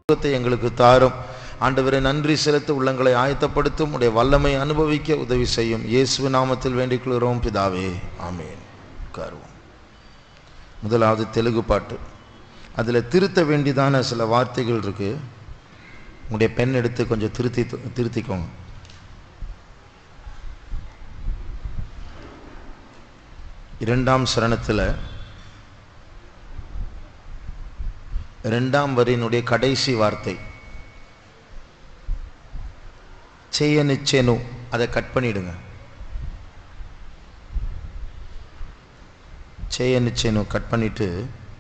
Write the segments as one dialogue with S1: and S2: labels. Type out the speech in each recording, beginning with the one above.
S1: சுகத்தை எங்களுக்கு தாரும் ஆண்டவரை நன்றி செலுத்த உள்ளங்களை ஆயத்தப்படுத்தும் உடைய வல்லமை அனுபவிக்க உதவி செய்யும் இயேசு நாமத்தில் வேண்டிக் கொள்கிறோம் பிதாவே ஆமேன் உட்காருவோம் முதலாவது தெலுங்கு பாட்டு அதில் திருத்த வேண்டியதான சில வார்த்தைகள் இருக்கு உங்களுடைய பெண் எடுத்து கொஞ்சம் திருத்தி திருத்திக்கோங்க இரண்டாம் சரணத்தில் ரெண்டாம் வரியினுடைய கடைசி வார்த்தை செய்ய நிச்சயனு அதை கட் பண்ணிடுங்க செய்ய நிச்சயனு கட் பண்ணிட்டு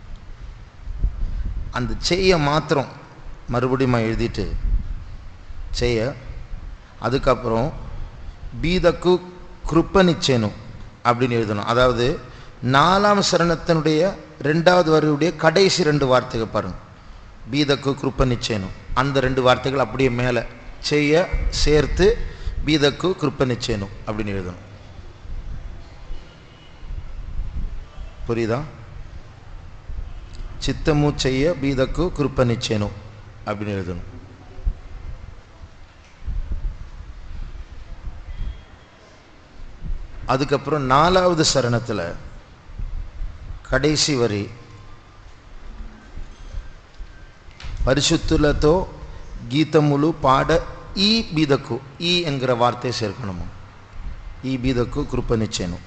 S1: அந்த செய்ய மாத்திரம் மறுபடியும் எழுதிட்டு செய்ய அதுக்கப்புறம் பீதக்கு கிருப்ப நிச்சயனு அப்படின்னு எழுதணும் அதாவது நாலாம் சரணத்தினுடைய ரெண்டாவது வரியுடைய கடைசி ரெண்டு வார்த்தைகள் பாருங்க பீதக்கு கிருப்ப நிச்சயனும் அந்த ரெண்டு வார்த்தைகள் அப்படியே மேலே செய்ய சேர்த்து பீதக்கு கிருப்ப நிச்சயனும் அப்படின்னு எழுதணும் புரியுதா சித்தமு செய்ய பீதக்கு கிருப்ப நிச்சயனும் அப்படின்னு எழுதணும் அதுக்கப்புறம் நாலாவது சரணத்தில் కడేసి వరి పరిశుద్ధులతో గీతములు పాడ ఈ బీదకు ఈ ఎంగిற వార్తే சேர்க்கணுமா ఈ బీదకు కృపనిచ్చాను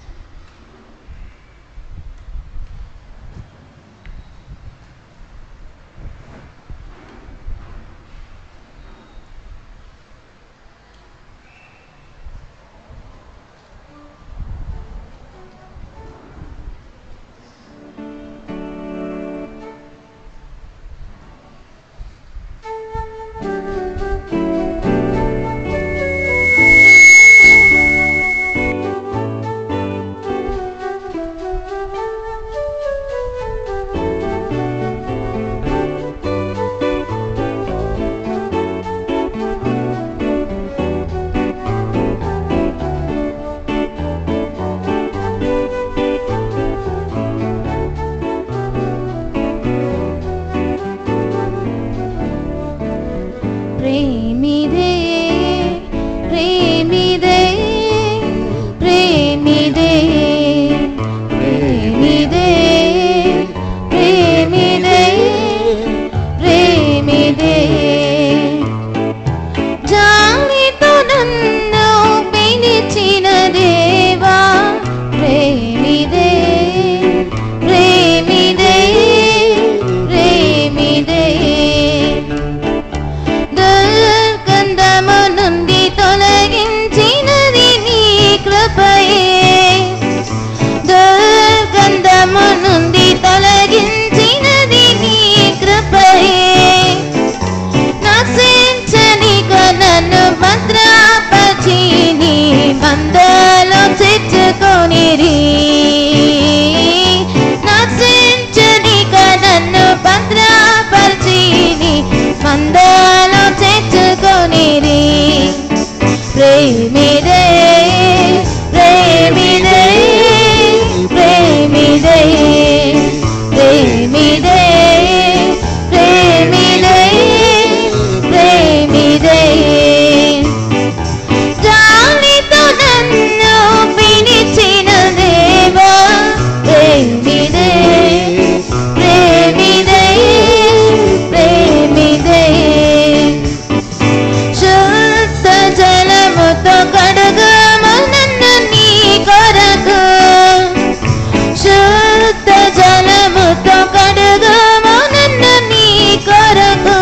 S2: ಪ್ರೇಮಿದೆ ಪ್ರೇಮಿದೆ ಪ್ರೇಮಿದೆ ಪ್ರೇಮಿದೆ ಪ್ರೇಮಿದೆ ಪ್ರೇಮಿದೆ ಜಾಣಿತು ನನ್ನು ಪಿಲಿಚಿನ ದೇವಾ ಪ್ರೇಮಿದೆ ಪ್ರೇಮಿದೆ ಪ್ರೇಮಿದೆ దుర్గంధము నుండి తొలగించినది నీ కృపయే దుర్గంధము నుండి తొలగించినది నీ కృపయే నశించనిక నన్ను భద్రాపచి నీ మందలో చేర్చుకొనిరి నశించనిక నన్ను భద్రాపరిచి నీ మందలో చేర్చుకొనిరి ప్రేమిదే ప్రేమిదే ప్రేమిదే ప్రేమిదే ప్రేమిదే ప్రేమిదే జాలితో నన్ను పిలిచిన దేవా ప్రేమిదే ప్రేమిదే ప్రేమిదే శుద్ధ జలముతో కడుగము నన్ను నీ కొరకు శుద్ధ జలముతో కడుగము నన్ను నీ కొరకు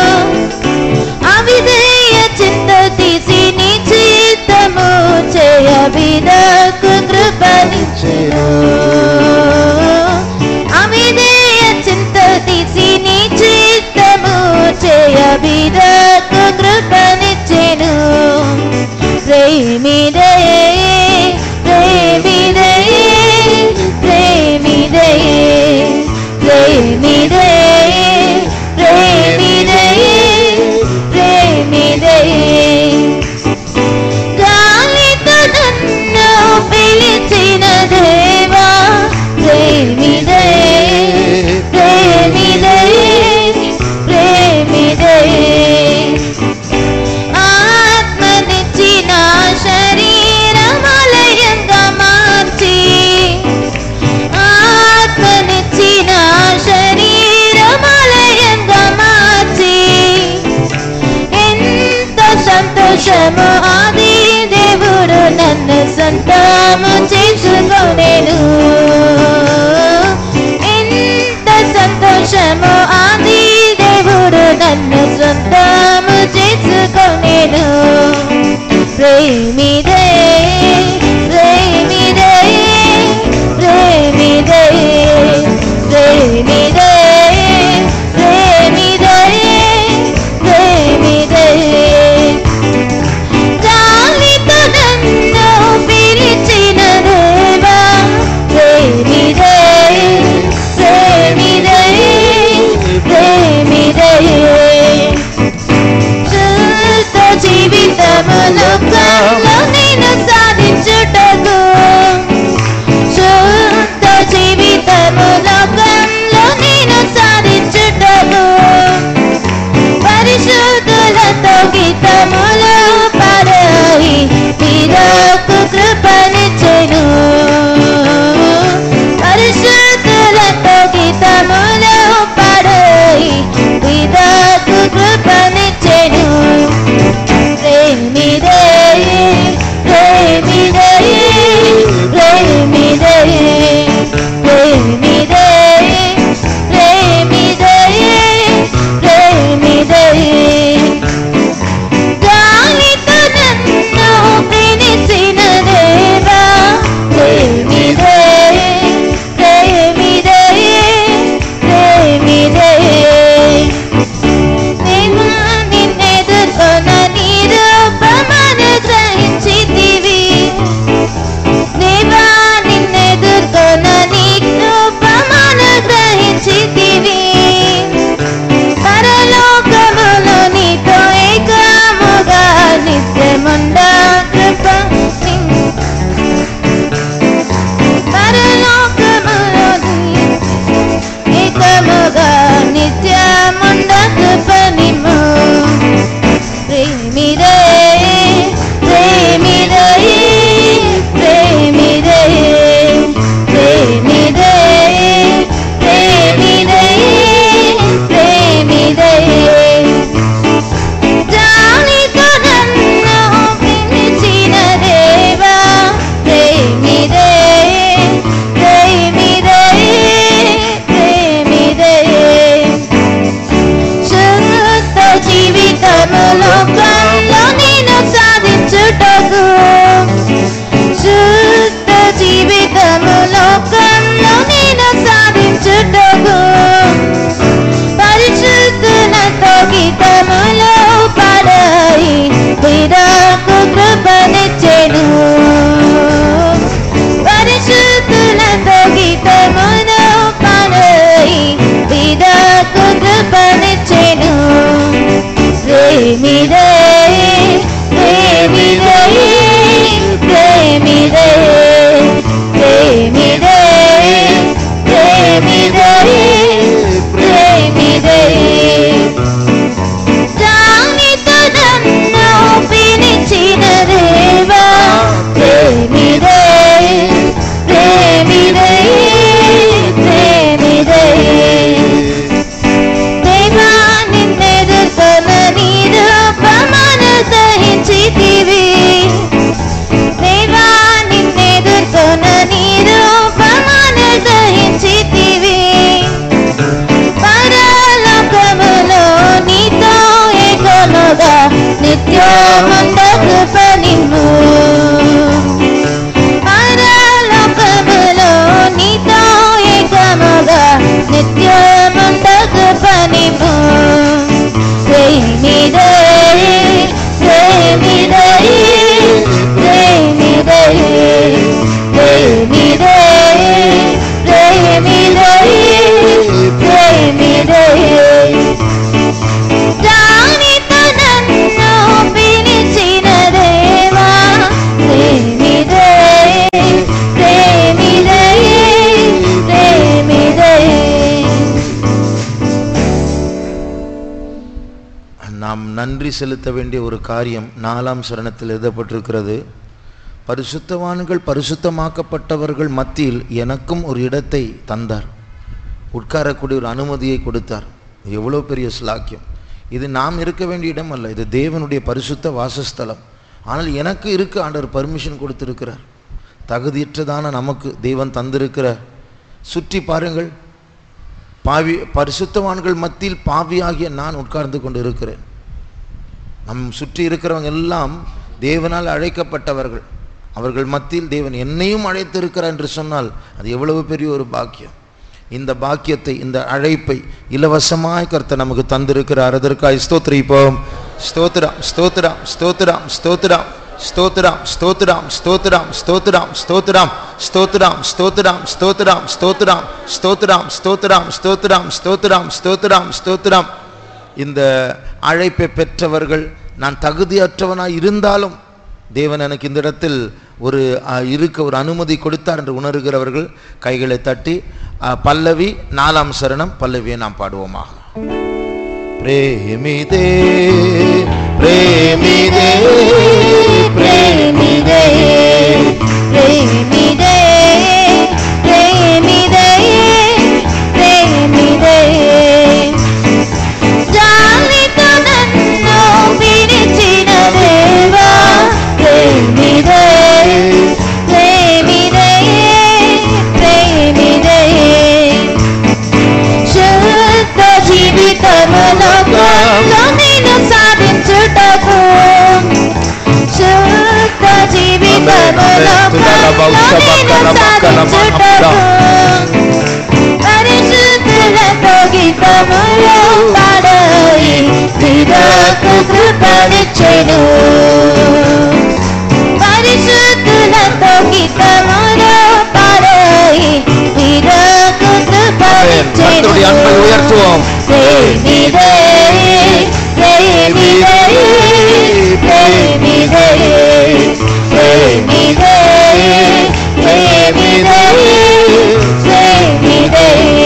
S2: అవిధేయ చింత తీసి నీ చిత్తము చేయ విదకు కృపనిచ్చెను అవిధేయ చింత తీసి నీ చిత్తము చేయ విదకు కృపనిచ్చెను ప్రేమిదే ప్రేమిదే ప్రేమిదే ప్రేమిదే ప్రేమిదే ప్రేమిదే గాలితో నన్ను సొంతము చేసుకొనేను ఎంత సంతోషము ఆది దేవుడు నన్ను సొంతము చేసుకొనేను ప్రేమిదే ప్రేమిదే ప్రేమిదే ప్రేమిదే ప్రేమిదే ప్రేమిదే జాలితో నన్ను పిలిచిన దేవా ప్రేమిదే ప్రేమిదే ప్రేమిదే శుద్ధ జీవితము లోకంలో నేను సాధించుటకు శుద్ధ జీవితము లోకంలో నేను సాధించుటకు పరిశుద్ధులతో గీతములు పాడాయి వీరకు కృపనిచ్చెను పరిశుద్ధులతో గీతములు పాడాయి వీరకు కృపనిచ్చెను ప్రేమిదే ప్రేమిదే ప్రేమిదే ప్రేమిదే ప్రేమిదే ప్రేమిదే గాలితో నన్ను పిలిచిన దేవా ప్రేమిదే ప్రేమిదే ప్రేమిదే నేను నిన్నెదుర్కొన్న నీ రూపమను గ్రహించితివి దేవా నిన్నెదుర్కొన్న నీ రూపమను గ్రహించితివి పరలోకములో నీతో ఏకముగా నిత్యముండా కృప పరలోకములో నీ ఏకముగా నిత్యముండ కృపనిము ప్రేమిరే ప్రేమిరే ప్రేమిరే ప్రేమిరే ప్రేమిరే ప్రేమిరే జాలితో నన్ను పిలిచిన దేవా ప్రేమిరే ప్రేమిరే ప్రేమిరే శుద్ధ జీవితము లోకంలో నేను సాధించుటకు శుద్ధ జీవితము లోకంలో నేను సాధించుటకు పరిశుద్ధులతో గీతములో పడాయి వీరకు కృపనిచ్చెను పరిశుద్ధులతో గీతములో పడాయి వీరకు కృపనిచ్చెను ప్రేమిదే ప్రేమిదే ప్రేమిదే ప్రేమిదే ప్రేమిదే ప్రేమిదే జాలితో నన్ను పిలిచిన దేవా ప్రేమిదే ప్రేమిదే ప్రేమిదే దేవా నిన్నెదుర్కొన్న నీ రూపమను దహించితివి దేవా నిన్నెదుర్కొన్న నీ రూపమను దహించితివి పరలోకములో నీతో ఏకముగా నిత్యముండ కృపనిము పరలోకములో నీతో ఏకముగా నిత్యముండ కృపనిము ప్రేమిదే ప్రేమిదే ప్రేమిదే ప్రేమిదే ప్రేమిదే ప్రేమిదే జానితో నన్ను పిలిచిన దేవా ప్రేమిదే ప్రేమిదే ప్రేమిదే
S1: நாம் நன்றி செலுத்த வேண்டிய ஒரு காரியம் நாலாம் சரணத்தில் எழுதப்பட்டிருக்கிறது பரிசுத்தவான்கள் பரிசுத்தமாக்கப்பட்டவர்கள் மத்தியில் எனக்கும் ஒரு இடத்தை தந்தார் உட்காரக்கூடிய ஒரு அனுமதியை கொடுத்தார் எவ்வளோ பெரிய ஸ்லாக்கியம் இது நாம் இருக்க வேண்டிய இடம் அல்ல இது தேவனுடைய பரிசுத்த வாசஸ்தலம் ஆனால் எனக்கு இருக்க ஆண்டவர் பர்மிஷன் கொடுத்திருக்கிறார் தகுதியற்றதான நமக்கு தெய்வம் தந்திருக்கிற சுற்றி பாருங்கள் பாவி பரிசுத்தவான்கள் மத்தியில் பாவியாகிய நான் உட்கார்ந்து கொண்டு இருக்கிறேன் நம் சுற்றி இருக்கிறவங்க எல்லாம் தேவனால் அழைக்கப்பட்டவர்கள் அவர்கள் மத்தியில் தேவன் என்னையும் அழைத்திருக்கிறார் என்று சொன்னால் அது எவ்வளவு பெரிய ஒரு பாக்கியம் இந்த பாக்கியத்தை இந்த அழைப்பை இலவசமாய் கர்த்தர் நமக்கு தந்திருக்கிறார் அதற்காய் ஸ்தோத்திரிப்போம் ஸ்தோத்திரம் ஸ்தோத்திரம் ஸ்தோத்திரம் ஸ்தோத்திரம் ஸ்தோத்திரம் ஸ்தோத்திரம் ஸ்தோத்திரம் ஸ்தோத்திரம் ஸ்தோத்திரம் ஸ்தோத்திரம் ஸ்தோத்திரம் ஸ்தோத்திரம் ஸ்தோத்திரம் ஸ்தோத்திரம் ஸ்தோத்திரம் ஸ்தோத்திரம் ஸ்தோத்திரம் ஸ்தோத்திரம் ஸ்தோத்திரம் இந்த அழைப்பை பெற்றவர்கள் நான் தகுதியற்றவனாய் இருந்தாலும் தேவன் எனக்கு இந்த இடத்தில் ஒரு அஹ், இருக்க ஒரு அனுமதி கொடுத்தார் என்று உணர்கிறவர்கள் கைகளை தட்டி அஹ், பல்லவி நாலாம் சரணம் பல்லவியை நாம் பாடுவோமாக பிரேமிதே பிரேமிதே பிரேமிதே
S2: பிரேமிதே பிரேமிதே பிரேமிதே ಜಾಲಿತ ನನ್ನು ಬಿಡಿಸಿದ ದೇವ ಪ್ರೇಮಿದೆ ಪ್ರೇಮಿದೆ ಪ್ರೇಮಿದೆ ಶುದ್ಧ జీవితములో నేను సాధించుటకు శుద్ధ జీవితములో నేను సాధించుటకు పరిశుద్ధులతో గీతములు పాడయి విడకు కృపనిచ్చెను పరిశుద్ధులతో గీతములు పాడయి విడకు కృపనిచ్చెను
S1: கர்த்தருடைய அன்பை உயர்த்துவோம்
S2: ప్రేమిదే ప్రేమిదే ప్రేమిదే ప్రేమిదే ప్రేమిదే ప్రేమిదే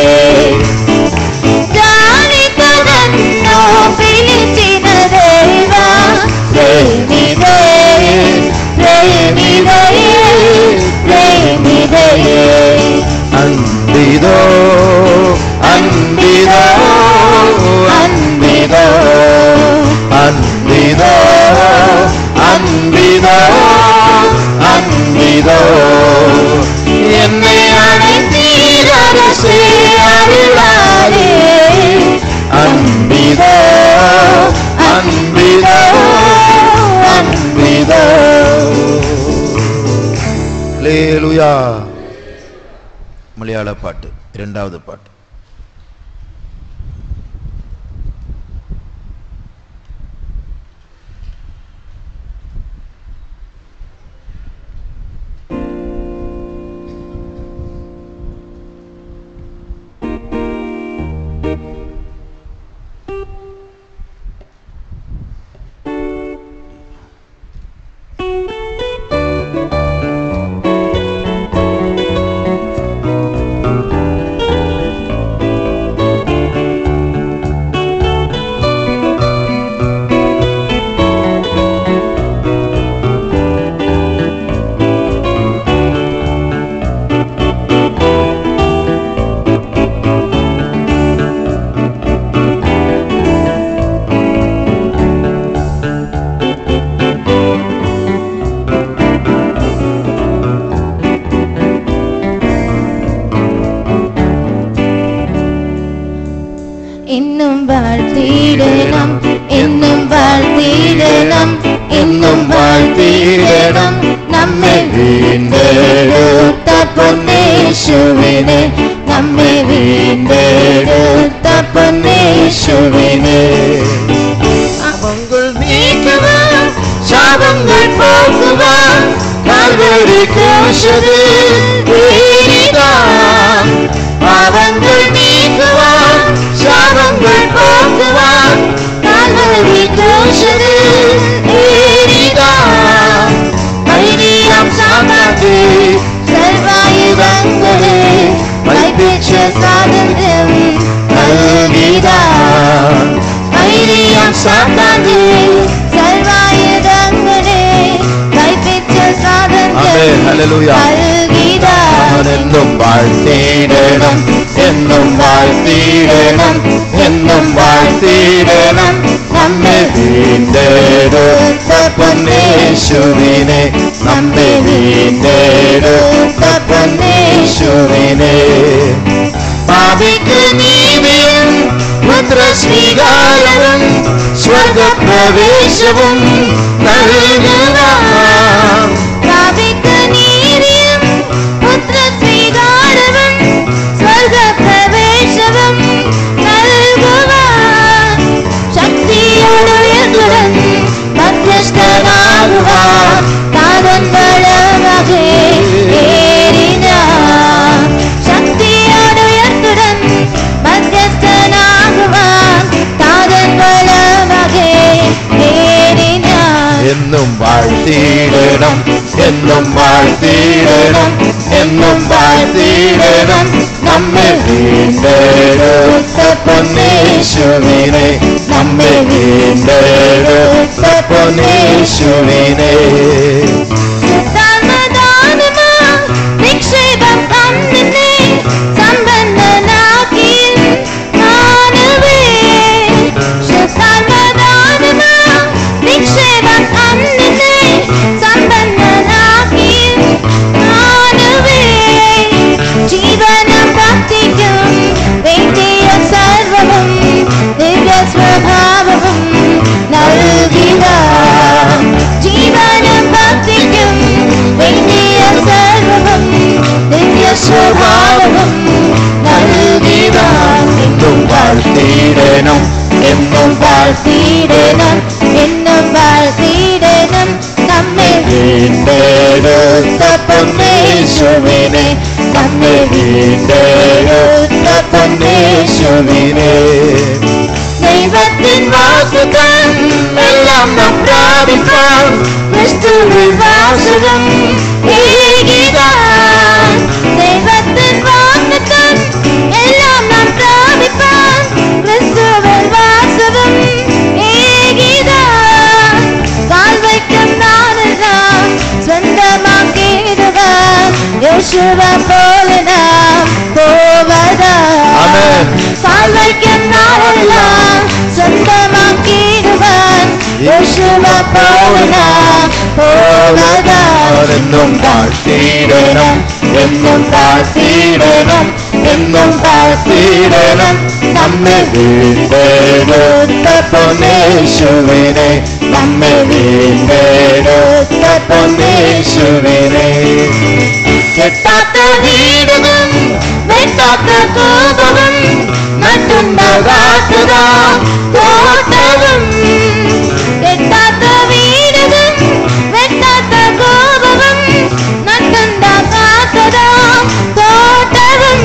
S2: జాలితో నన్ను పిలిచిన దేవా ప్రేమిదే ప్రేమిదే ప్రేమిదే
S1: அன்பிதோ அன்பிதோ அன்பிதோ அன்பிதோ அன்பிதோ அன்பிதோ என்னை அழைத்தீரரசே அருளாரே அன்பிதோ அன்பிதோ அன்பிதோ லேலுயா மலையாள பாட்டு இரண்டாவது பாட்டு
S2: എന്നും വാഴ്ത്തിയിടണം എന്നും വാഴ്ത്തിയിടണം എന്നും വാഴ്ത്തിയിടണം നമ്മെ വീണ്ടെടുത്ത പൊന്നേശുവിനെ നമ്മെ വീണ്ടെടുത്ത പൊന്നേശുവിനെ
S1: அவங்கள்
S2: നീക്കുവാൻ ശാപങ്ങൾ പോക്കുവാൻ കാൽവരി ക്രൂശതിൽ വീണിതാൻ പാവങ്ങൾ നീക്കുവാൻ ശാപങ്ങൾ പോക്കുവാൻ കാൽവരി ക്രൂശതിൽ വീണിതാൻ ധൈര്യം സാമ്രാജ്യ സർവായുധങ്ങളെ വൈപ്പിച്ച സ്വാതന്ത്ര്യം നൽകിതാൻ ധൈര്യം സാമ്രാജ്യ സർവായുധങ്ങളെ വൈപ്പിച്ച സ്വാതന്ത്ര്യം
S1: ആമേൻ. ഹല്ലേലൂയ.
S2: നൽകിതാൻ
S1: അവനെന്നും വാഴ്ത്തിയിടണം എന്നും വാഴ്ത്തിയിടണം എന്നും വാഴ്ത്തിയിടണം നമ്മെ വീണ്ടെടുത്ത പൊന്നേശുവിനെ
S2: നമ്മെ വീണ്ടെടുത്ത പൊന്നേശുവിനെ
S1: പാപിക്ക് നീതിയും പുത്രസ്വീകാരവും സ്വർഗപ്രവേശവും നൽകുക
S2: പാപിക്ക് നീതിയും പുത്രസ്വീകാരവും സ്വർഗപ്രവേശവും നൽകുവാൻ ശക്തിയോടുയർന്നുടൻ മധ്യസ്ഥനാകുവാൻ താതൻ വളമകെ ഏറിനാൻ ശക്തിയോടുയർന്നുടൻ മധ്യസ്ഥനാകുവാൻ താതൻ വളമകെ ഏറിനാൻ
S1: എന്നും വാഴ്ത്തിയിടണം എന്നും വാഴ്ത്തിയിടണം എന്നും വാഴ്ത്തിയിടണം നമ്മെ വീണ്ടെടുത്ത പൊന്നേശുവിനെ നമ്മെ വീണ്ടെടുത്ത പൊന്നേശുവിനെ
S2: സമാധാനമാ നിക്ഷേപം തന്നിനെ സമ്പന്നനാക്കി മാനവേ സമാധാനമാ നിക്ഷേപം തന്നിനെ സമ്പന്നനാക്കി മാനവേ ജീവനം ഭക്തിക്കും വേണ്ടിയ സർവവും ദിവ്യ സ്വഭാവവും നൽകിയ ജീവനം ഭക്തിക്കും വേണ്ടിയ സർവവും ദിവ്യ സ്വഭാവവും നൽകിയ
S1: എന്നും വാഴ്ത്തിയിടണം എന്നും
S2: വാഴ്ത്തിയിടണം എന്നും വാഴ്ത്തിയിടണം നമ്മെ
S1: വീണ്ടെടുത്ത പൊന്നേശുവിനെ നമ്മെ വീണ്ടെടുത്ത പൊന്നേശുവിനെ
S2: ദൈവത്തിൻ വാക്കുകൾ എല്ലാം നാം പ്രാപിപ്പാൻ ക്രിസ്തുവിൽ വാസകം ഏകിടാൻ ദൈവത്തിൻ വാക്കുകൾ എല്ലാം നാം പ്രാപിപ്പാൻ ക്രിസ്തുവിൽ വാസകം ഏകിടാൻ കാൽവയ്ക്കും നാളെല്ലാം സ്വന്തമാക്കിയിടുവാൻ യേശുവ പോലെ നാം പോവതാ
S1: ആമേൻ.
S2: കാൽവയ്ക്കും നാളെല്ലാം സ്വന്തമാക്കിയിടുവാൻ യേശുവ പോലെ നാം പോവതാ
S1: എന്നും വാഴ്ത്തിയിടണം എന്നും വാഴ്ത്തിയിടണം എന്നും വാഴ്ത്തിയിടണം നമ്മെ വീണ്ടെടുത്ത പൊന്നേശുവിനെ നമ്മെ വീണ്ടെടുത്ത പൊന്നേശുവിനെ
S2: കെട്ടാത്ത വീടും വെട്ടാത്ത കോപവും നട്ടുണ്ടാകാത്തതാ തോട്ടവും കെട്ടാത്ത വീടും വെട്ടാത്ത കോപവും നട്ടുണ്ടാകാത്തതാ തോട്ടവും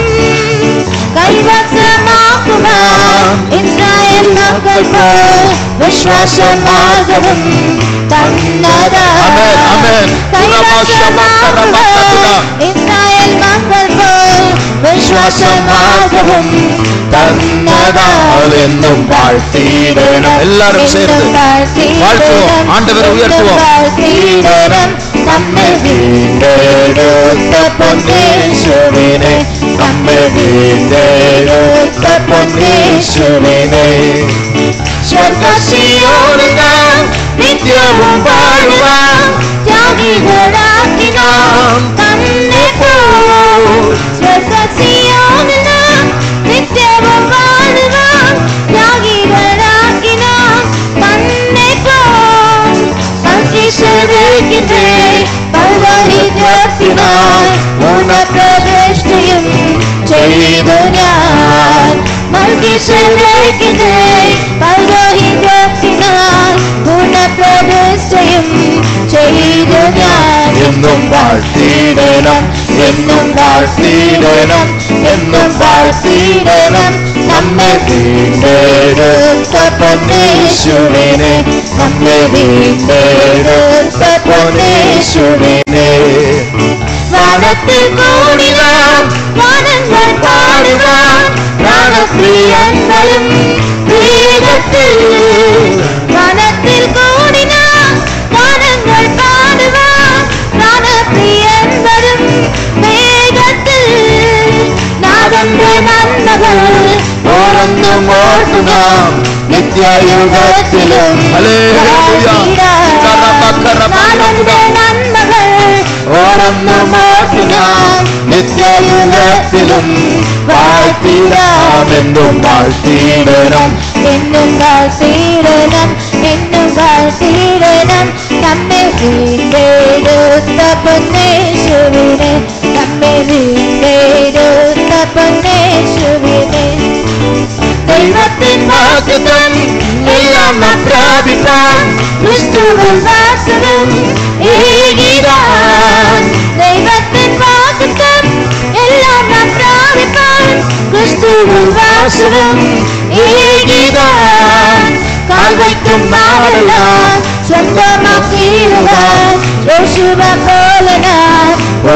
S2: കൈവശമാക്കുക ഇസ്രായേൽ മക്കൾക്ക് വിശ്വാസമാർഗവും തന്നതാ
S1: ആമേൻ, ആമേൻ.
S2: കൈവശമാക്കുക ഇസ്രായേൽ മക്കൾക്ക് വിശ്വാസമാർഗവും
S1: തന്നതാലെന്നും വാഴ്ത്തിയിടണം എല്ലാവരും ചേർന്ന് വാഴ്ത്തുവോ ആണ്ടവരെ ഉയർത്തുവോ
S2: വാഴ്ത്തിയിടണം
S1: നമ്മെ വീണ്ടെടുത്ത പൊന്നേശുവിനെ നമ്മെ വീണ്ടെടുത്ത പൊന്നേശുവിനെ
S2: സ്വർഗസിയോട് നാം നിത്യവും വാഴുവാൻ ത്യാഗികളാക്കി നാം തന്നെ പോ സ്വർഗസിയോട് നാം നിത്യവും വാഴുവാൻ ത്യാഗികളാക്കി നാം തന്നെ പോ സങ്കീർത്തനത്തിന്റെ പൗരോഹിത്യത്തിനായി ഊനപ്രതിഷ്ഠയും ചെയ്തു ഞാൻ മൽക്കിസലേക്കിന്റെ പൗരോഹിത്യത്തിനായി ഊനപ്രതിഷ്ഠയും ചെയ്തു ഞാൻ
S1: എന്നും വാഴ്ത്തിയിടണം എന്നും വാഴ്ത്തിയിടണം എന്നും വാഴ്ത്തിയിടണം നമ്മെ വീണ്ടെടുത്ത പൊന്നേശുവിനെ നമ്മെ വീണ്ടെടുത്ത പൊന്നേശുവിനെ
S2: വാനത്തിൽ കൂടി നാം ഗാനങ്ങൾ പാടുവാൻ പ്രാണപ്രിയങ്ങളും വേഗത്തിൽ വാനത്തിൽ കൂടി നാം ഗാനങ്ങൾ പാടുവാൻ പ്രാണപ്രിയങ്ങളും വേഗത്തിൽ നാദന്റെ നന്മകൾ ഓർന്നും ഓർത്തുനാം നിത്യയുഗത്തിലും
S1: ഹല്ലേലൂയ. കറ, കറ,
S2: നാദന്റെ നന്മകൾ
S1: എന്നും വാഴ്ത്തിയിടണം
S2: എന്നും വാഴ്ത്തിയിടണം എന്നും വാഴ്ത്തിയിടണം നമ്മെ വീണ്ടെടുത്ത പൊന്നേശുവിനെ നമ്മെ വീണ്ടെടുത്ത പൊന്നേശുവിനെ ദൈവത്തിൻ വാഗ്ദത്തം എല്ലാം നാം പ്രാപിപ്പാൻ ക്രിസ്തുവിൽ വാസനം ഏകിടാൻ ദൈവത്തിൻ വാഗ്ദത്തം എല്ലാം നാം പ്രാപിപ്പാൻ ക്രിസ്തുവിൽ വാസനം ഏകിടാൻ കാൽ വയ്ക്കും നാളെല്ലാം സ്വന്തമാക്കിയിടുവാൻ യേശുവ പോലെ ഞാൻ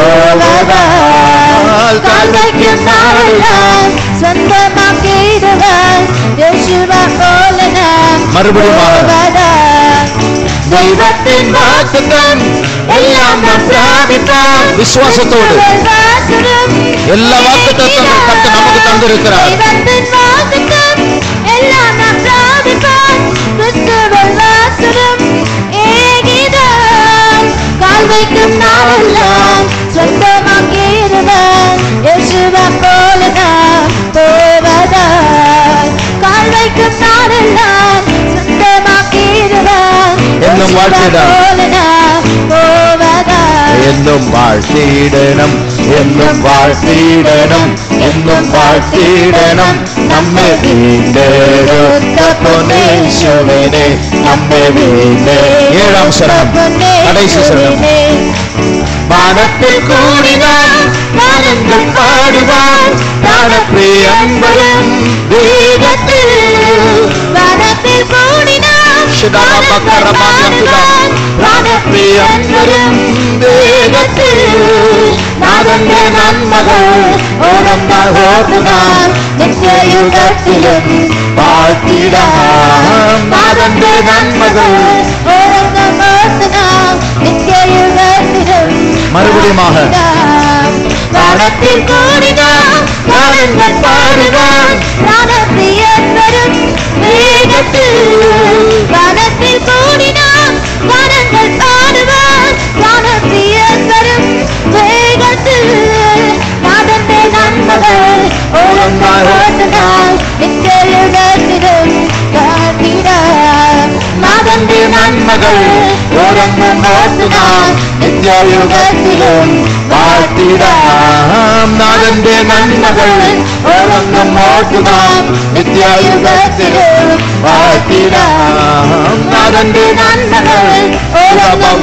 S2: പോവതാൽ കാൽ വയ്ക്കും നാളെല്ലാം സ്വന്തമാക്കിയിടുവാൻ യേശുവ പോലെ ഞാൻ
S1: മറുപടി മാറണം.
S2: പോവതാൽ ദൈവത്തിൻ വാഗ്ദത്തം എല്ലാം നാം പ്രാപിപ്പാൻ
S1: വിശ്വാസത്തോട് எல்லா வாக்குத்தத்தங்கள் கர்த்தர் நமக்கு தந்திருக்கிறார்.
S2: ദൈവത്തിൻ വാഗ്ദത്തം എല്ലാം നാം പ്രാപിപ്പാൻ ക്രിസ്തുവിൽ വാസനം ഏകിടാൻ കാൽ വയ്ക്കും നാളെല്ലാം സ്വന്തമാക്കിയിടുവാൻ യേശുവ പോലെ നാം പോവതാൽ കാൽ വയ്ക്കും നാളെല്ലാം സ്വന്തമാക്കിയിടുവാൻ
S1: എന്നും
S2: യേശുവ
S1: വാഴ്ത്തിടാം.
S2: പോലെ നാം പോവതാൽ
S1: എന്നും വാഴ്ത്തിയിടണം എന്നും വാഴ്ത്തിയിടണം എന്നും വാഴ്ത്തിയിടണം നമ്മെ വീണ്ടെടുത്ത പൊന്നേശുവിനെ നമ്മെ വീണ്ടെ ഏഴാം ശരണം കടൈസി ശരണം വാനത്തിൽ കൂടി നാം ഗാനങ്ങൾ പാടുവാൻ പ്രാണപ്രിയം വരും വേഗത്തിൽ
S2: വനത്തിൽ കൂടി നാം
S1: ശിതാമക്കരമാന്യത്തുക പ്രാണപ്രിയം വരും വേഗത്തിൽ നാഥന്റെ നന്മകൾ ഓരൊന്നാൾ ഓർത്തുനാം നിത്യയുഗത്തിലും വാഴ്ത്തിടാം നാഥന്റെ നന്മകൾ മറുപടിയുமாக.
S2: വാനത്തിൽ കൂടി നാം ഗാനങ്ങൾ പാടുവാൻ പ്രാണപ്രിയൻ വരും വേഗത്തിൽ വാനത്തിൽ കൂടി നാം ഗാനങ്ങൾ പാടുവാൻ പ്രാണപ്രിയൻ വരും വേഗത്തിൽ നാഥന്റെ നന്മകൾ ഓരോന്നാൾ ഓർത്തുനാൾ നിത്യയുഗത്തിലും കാത്തിടാം നാഥന്റെ നന്മകൾ ഓരോന്നും ഓർത്തുനാൾ നിത്യയുഗത്തിലും
S1: വാഴ്ത്തിടാം നാഥന്റെ നന്മകൾ ഓരോന്നും ഓർത്തുനാം നിത്യയുഗത്തിലും വാഴ്ത്തിടാം നാഥന്റെ നന്മകൾ ഓരോന്നും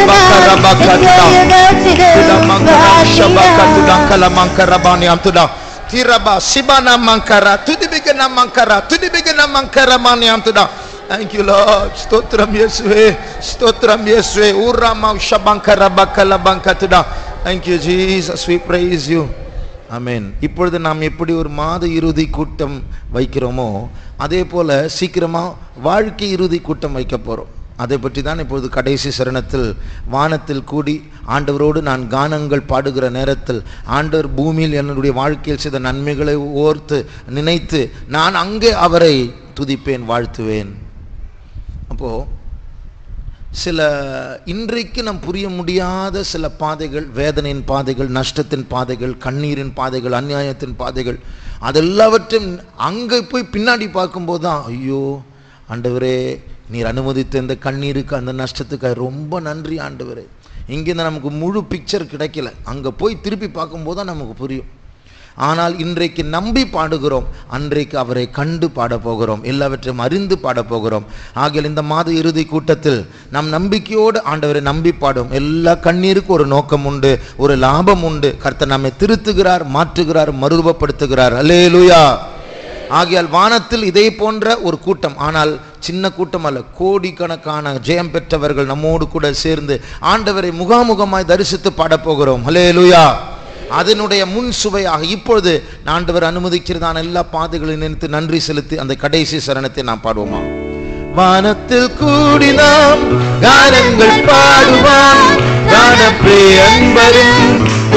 S1: Tiraba Sibana Mankara to the beginning Mankara to the beginning Mankara Maniam to the Thank you Lord Stotram Yeswe Stotram Yeswe Urama Shabankara Bakala Bankatuda Thank you Jesus we praise you அமேன் இப்பொழுது நாம் எப்படி ஒரு மாத இறுதி கூட்டம் வைக்கிறோமோ அதே போல சீக்கிரமா வாழ்க்கை இறுதி கூட்டம் வைக்க போறோம் அதை பற்றி தான் இப்பொழுது கடைசி சரணத்தில் வானத்தில் கூடி ஆண்டவரோடு நான் கானங்கள் பாடுகிற நேரத்தில் ஆண்டவர் பூமியில் என்னுடைய வாழ்க்கையில் செய்த நன்மைகளை ஓர்த்து நினைத்து நான் அங்கே அவரை துதிப்பேன் வாழ்த்துவேன் அப்போ சில இன்றைக்கு நம் புரிய முடியாத சில பாதைகள் வேதனையின் பாதைகள் நஷ்டத்தின் பாதைகள் கண்ணீரின் பாதைகள் அநியாயத்தின் பாதைகள் அதெல்லாவற்றையும் அங்கே போய் பின்னாடி பார்க்கும்போது தான் ஐயோ ஆண்டவரே நீர் அனுமதித்த இந்த கண்ணீருக்கு அந்த நஷ்டத்துக்கு ரொம்ப நன்றி ஆண்டவரே இங்கேருந்து நமக்கு முழு பிக்சர் கிடைக்கல அங்கே போய் திருப்பி பார்க்கும்போது தான் நமக்கு புரியும் ஆனால் இன்றைக்கு நம்பி பாடுகிறோம் அன்றைக்கு அவரை கண்டு பாடப் போகிறோம் எல்லாவற்றையும் அறிந்து பாடப் போகிறோம் ஆகிய இந்த மாத இறுதி கூட்டத்தில் நம் நம்பிக்கையோடு ஆண்டவரை நம்பி பாடும் எல்லா கண்ணீருக்கு ஒரு நோக்கம் உண்டு ஒரு லாபம் உண்டு கர்த்தர் நம்மை திருத்துகிறார் மாற்றுகிறார் மறுரூபப்படுத்துகிறார் அல்லேலூயா ஆகையால் வானத்தில் இதே போன்ற ஒரு கூட்டம் ஆனால் சின்ன கூட்டம் அல்ல கோடிக்கணக்கான ஜெயம் பெற்றவர்கள் நம்மோடு கூட சேர்ந்து ஆண்டவரை முகாமுகமாய் தரிசித்து பாடப் போகிறோம் ஹலேலுயா அதனுடைய முன் சுவையாக இப்பொழுது ஆண்டவர் அனுமதிக்கிறதான எல்லா பாதைகளையும் நினைத்து நன்றி செலுத்தி அந்த கடைசி சரணத்தை நாம் பாடுவோமா வானத்தில் கூடி நாம் கானங்கள் பாடுவான் கானப்பிரியன் வரும்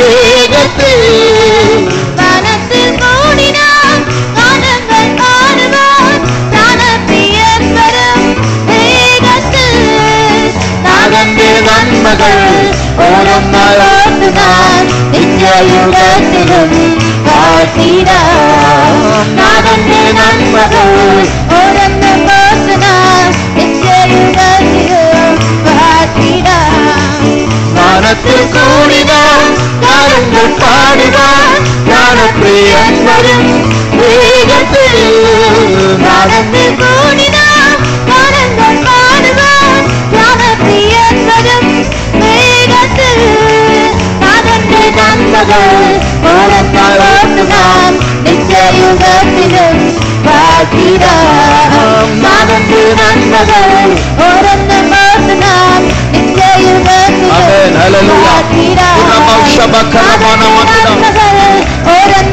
S1: வேகத்தில்
S2: வானத்தில் கூடி நாம் கானங்கள் பாடுவோம் பிராணப்பிரியன் வரும் வேகத்தில்
S1: நாதന്റെ நன்மகள் ஓரொന്നാய்
S2: ஓர்த்துதான் நித்திய யுகத்திலும் வாழ்த்தினார் நாதன்னே நன்மகள் ஓரந்த போசனா நிச்சயுகத்திலும் பார்த்திடாம்
S1: வானத்தில் கூடினான் ஞானங்கள் பாடினான் ஞானப்பிரியன் வரும் வேகத்தில்
S2: நாதத்தில் கூடினாம் நாதங்கள் பாடுவான் ஞானப்பிரியன் வரும் வேகத்தில் நாதன்னே நன்மகள் ஓரந்த போசனாம் நிச்சயுகத்திலும் பார்த்திடாம் நாதன்னே நன்மகள் ஓரந்த போசனாம் நிச்சயுகத்திலும்
S1: Amen. Hallelujah.
S2: பார்த்திடாம்
S1: Kurama Shabakala Manamana.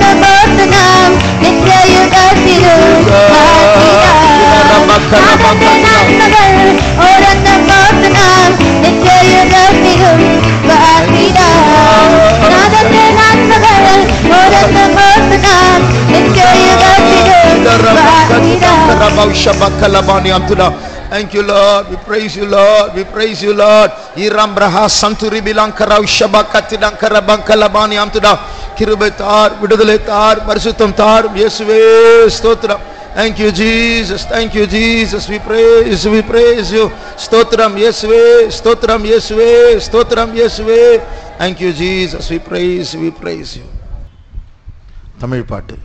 S1: Thank you, Lord. We praise you, Lord. We praise you, Lord. Iram Braha Santuri Bilankara Shabakatidankara Bankalabani Amtuda. கிருபை தார் விடுதலை தார் பரிசுத்தம் தார் இயேசுவே ஸ்தோத்திரம் Thank you Jesus thank you Jesus we praise we praise you ஸ்தோத்திரம் இயேசுவே ஸ்தோத்திரம் இயேசுவே ஸ்தோத்திரம் இயேசுவே Thank you Jesus we praise we praise you Tamil பாட்டு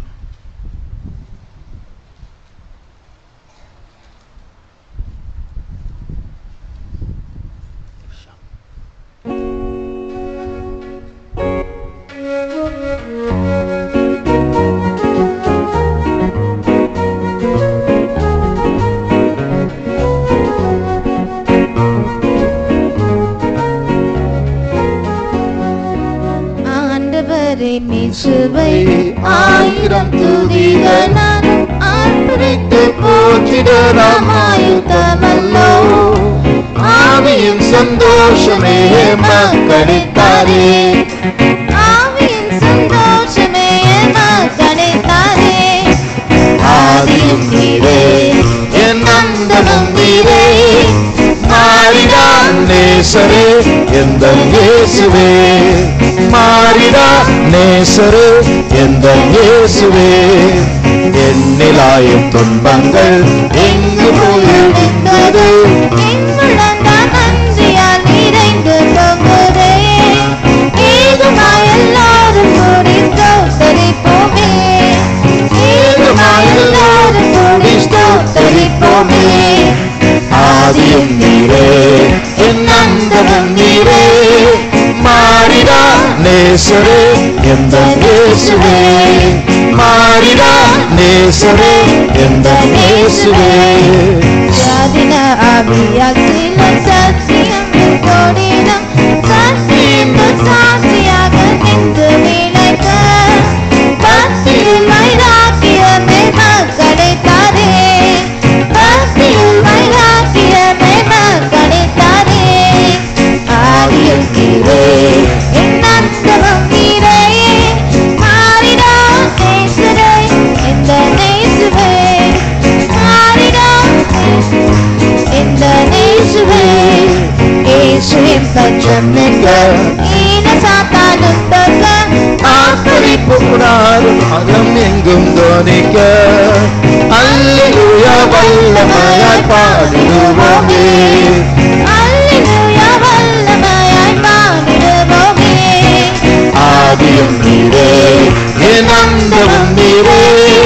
S2: ஆண்டவரே மீசுவை ஆயிரம் துதிகள் நானும் ஆர்ப்பரித்து போற்றிடராமாயுதமல்லோ
S1: ஆவியின் சந்தோஷமே மக்களித்தாரே
S2: ஆவியின் சந்தோஷமே மக்களித்தாரே
S1: ஆதியும் நீரே என் அந்தமும் நீரே மாறிடான் நேசரே எந்த இயேசுவே மாறிடா நேசரே எந்த இயேசுவே எண்ணிலாயும் துன்பங்கள் எங்கு போயிருந்தது
S2: எங்குள்ளந்தான் நன்றியால் நிறைந்து பொங்குதே. ஏகமாய் எல்லாரும் கூடி ஸ்தோத்தரிப்போமே. ஏகமாய் எல்லாரும் கூடி ஸ்தோத்தரிப்போமே.
S1: ஆதியும் நீரே என் அந்தமும் நீரே மாறிடா நேசரே எந்த இயேசுவே மாறிடா நேசரே எந்த இயேசுவே
S2: யாதின ஆவியால் சில சத்தியம் கொடினம் சத்தியந்து சாட்சியாக நின்று நிலைக்க பக்தியில் வைராக்கியமே மக்களை தாரே பக்தியில் வைராக்கியமே மக்களை தாரே ஆவியில் நீரே என் அந்தமும் நீரே மாறிடா நேசரே இந்த நேசுவே மாறிடா இந்த நேசுவே இயேசுவின் பட்சம் நின்ற ஈன சாத்தானும் தொல்ல
S1: ஆக்கரிப்பு கூடாரும் அகம் எங்கும் தோனிக்க அல்லேலூயா வல்லமையாய் பாடிடுவோமே
S2: அல்லேலூயா வல்லமையாய் பாடிடுவோமே
S1: ஆதியும் நீரே என் அந்தமும் நீரே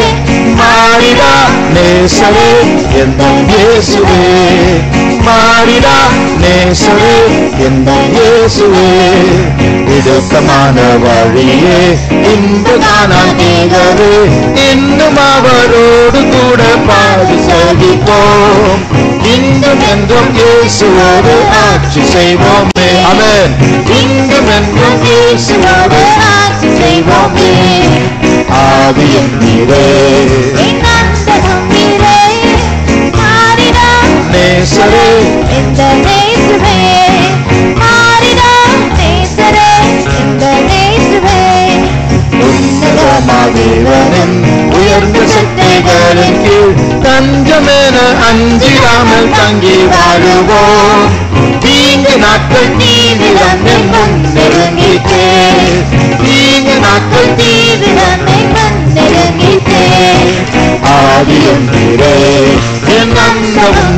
S1: மாறிடா நேசரே எந்த இயேசுவே மாறிடா நேசரே எந்த இயேசுவே இடுக்கமான வழியே இன்று காணாதீகவே இன்னும் அவரோடு கூட பாடி சகிப்போம் இன்றும் என்றும் இயேசுவோடு ஆட்சி செய்வோமே அமேன் இன்றும் என்றும் இயேசுவோடு
S2: ஆட்சி செய்வோமே
S1: ஆதியும் நீரே
S2: என் அந்தமும் நீரே மாறிடா
S1: நேசரே
S2: இந்த நேசுவே மாறிடா நேசரே இந்த நேசுவே
S1: உன்னதமாதேவனின் உயர்ந்த சக்திகளின் கீழ் தஞ்சமென அஞ்சிடாமல் தங்கி வாழுவோம் தீங்கு நாட்கள் தீவிரம் என்னும் நெருங்கிட்டே தீங்கு நாட்கள் தீவிரம்
S2: நம்மை நெருங்கிட்டே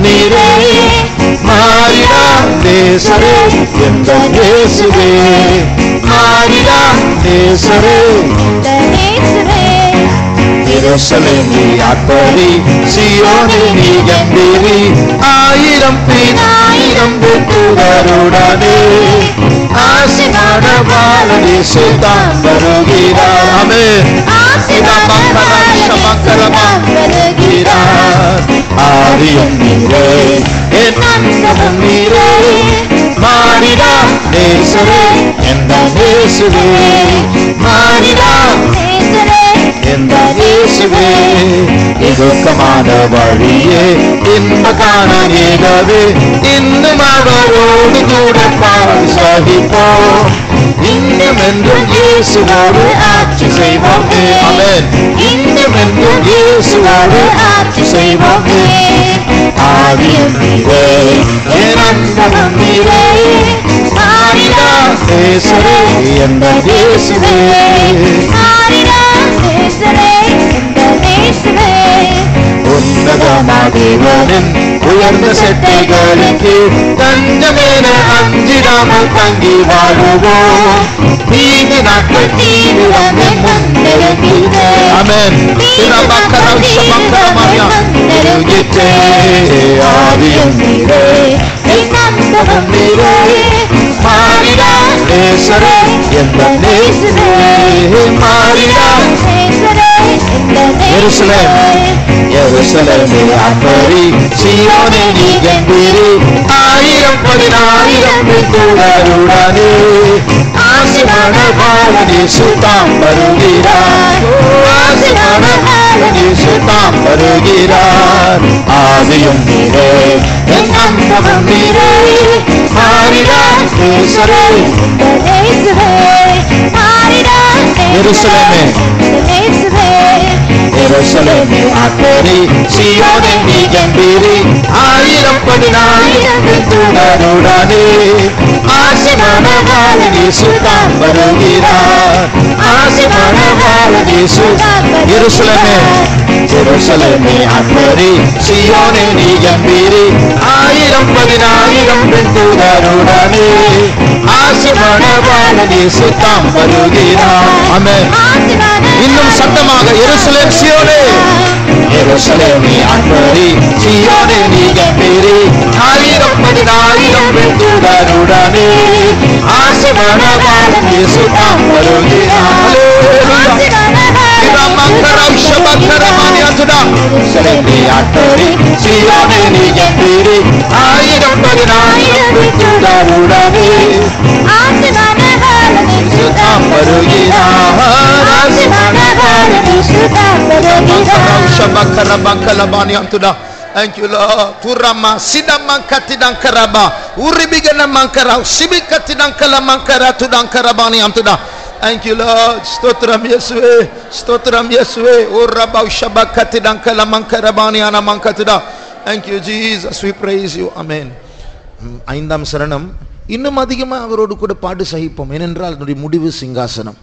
S1: நீரே மாறிடா நேசரே எந்த இயேசுவே மாறிடா நேசரே
S2: இந்த இயேசுவே
S1: எருசலேமி ஆட்பரி சியோனே நீ கம்பீரி ஆயிரம் பின்னாயிரம் தூதருடனே ஆசிமான பாலனி சுல்தான் வருகிறார் ஆமென் வருகிறார் ஆரியம் நீரே என் அன்பகம் நீரே மாறிடா நேசரே எந்த நேசுவே மாறிடா எந்த இயேசுவே இதுக்கமான வழியே இன்ப காண ஏகவே இன்னும் அவரோடு கூட பாடு சகிப்போம் இன்னும் என்றும் இயேசுவோடு ஆட்சி செய்வோமே அமேன் இன்னும் என்றும் இயேசுவோடு ஆட்சி செய்வோமே ஆதியும் நீரே என் அன்பகம் நீரே மாறிடா நேசரே எந்த இயேசுவே உன்னதமாதேவனின் உயர்ந்த செட்டைகளுக்கு தஞ்சமேன அஞ்சிடாமல் தங்கி வாழுவோம் தீங்கு நாட்கள் தீவிரமே முன்னெருங்கிதே அமேன் திறமக்கரம் சமக்கரமாயா நெருங்கிட்டே ஆதியும் நீரே நம்பகம் நீரே மாறிடா நேசரே எந்த நேசுவே மாறிடா எருசலேம் எருசலேமே அப்பரி சீயோனே நீ கம்பீரி ஆயிரம் பதினாயிரம் தூதருடனே ஆசிமான பாலனி சுத்தாம் வருகிறார் ஆசிமான பாலனி சுத்தாம் வருகிறார் ஆதியும் நீரே என் அன்பகம் நீரே மாறிடா நேசரே எருசலேமே எருசலேமே ஆத்தரி சியோனே நீ கம்பீரி ஆயிரம் பதினாயிரம் தூணருடனே ஆசிமான பாலனி சுதாம் வருகிறார் ஆசிமான பாலனி சுதாம் எருசலேமே எருசலேமே ஆத்தரி சியோனே நீ கம்பீரி ஆயிரம் பதினாயிரம் தூணருடனே ஆசிமான பாலனி சுதாம் வருகிறார் ஆமென் இன்னும் சத்தமாக எருசலேம் சியோனே எருசலேமே அன்பரி சியோனே நீ கம்பீரி ஆயிரம் பதினாயிரம் வெண்துடருடனே ஆசிமான பாலம் இயேசுதாம் வருகிறார் மங்கரம் சபக்கரமானி அசுடா எருசலேமே அன்பரி சியோனே நீ கம்பீரி ஆயிரம் பதினாயிரம் வெண்துடருடனே இயேசுதாம் வருகிறார் ஆசிமான பாலம் Thank you, Lord. Turama, sidama katidan karaba, uribigana mankara, sibikatidan kala mankara, tudan karabani amtuda. Thank you, Lord. Stotram Yesue, Stotram Yesue, uraba shabakatidan kala mankarabani ana mankatuda. Thank you, Jesus. We praise you. Amen. ம், ஐந்தாம் சரணம் இன்னும் அதிகமாக அவரோடு கூட பாடு சகிப்போம் ஏனென்றால் அதனுடைய முடிவு சிங்காசனம்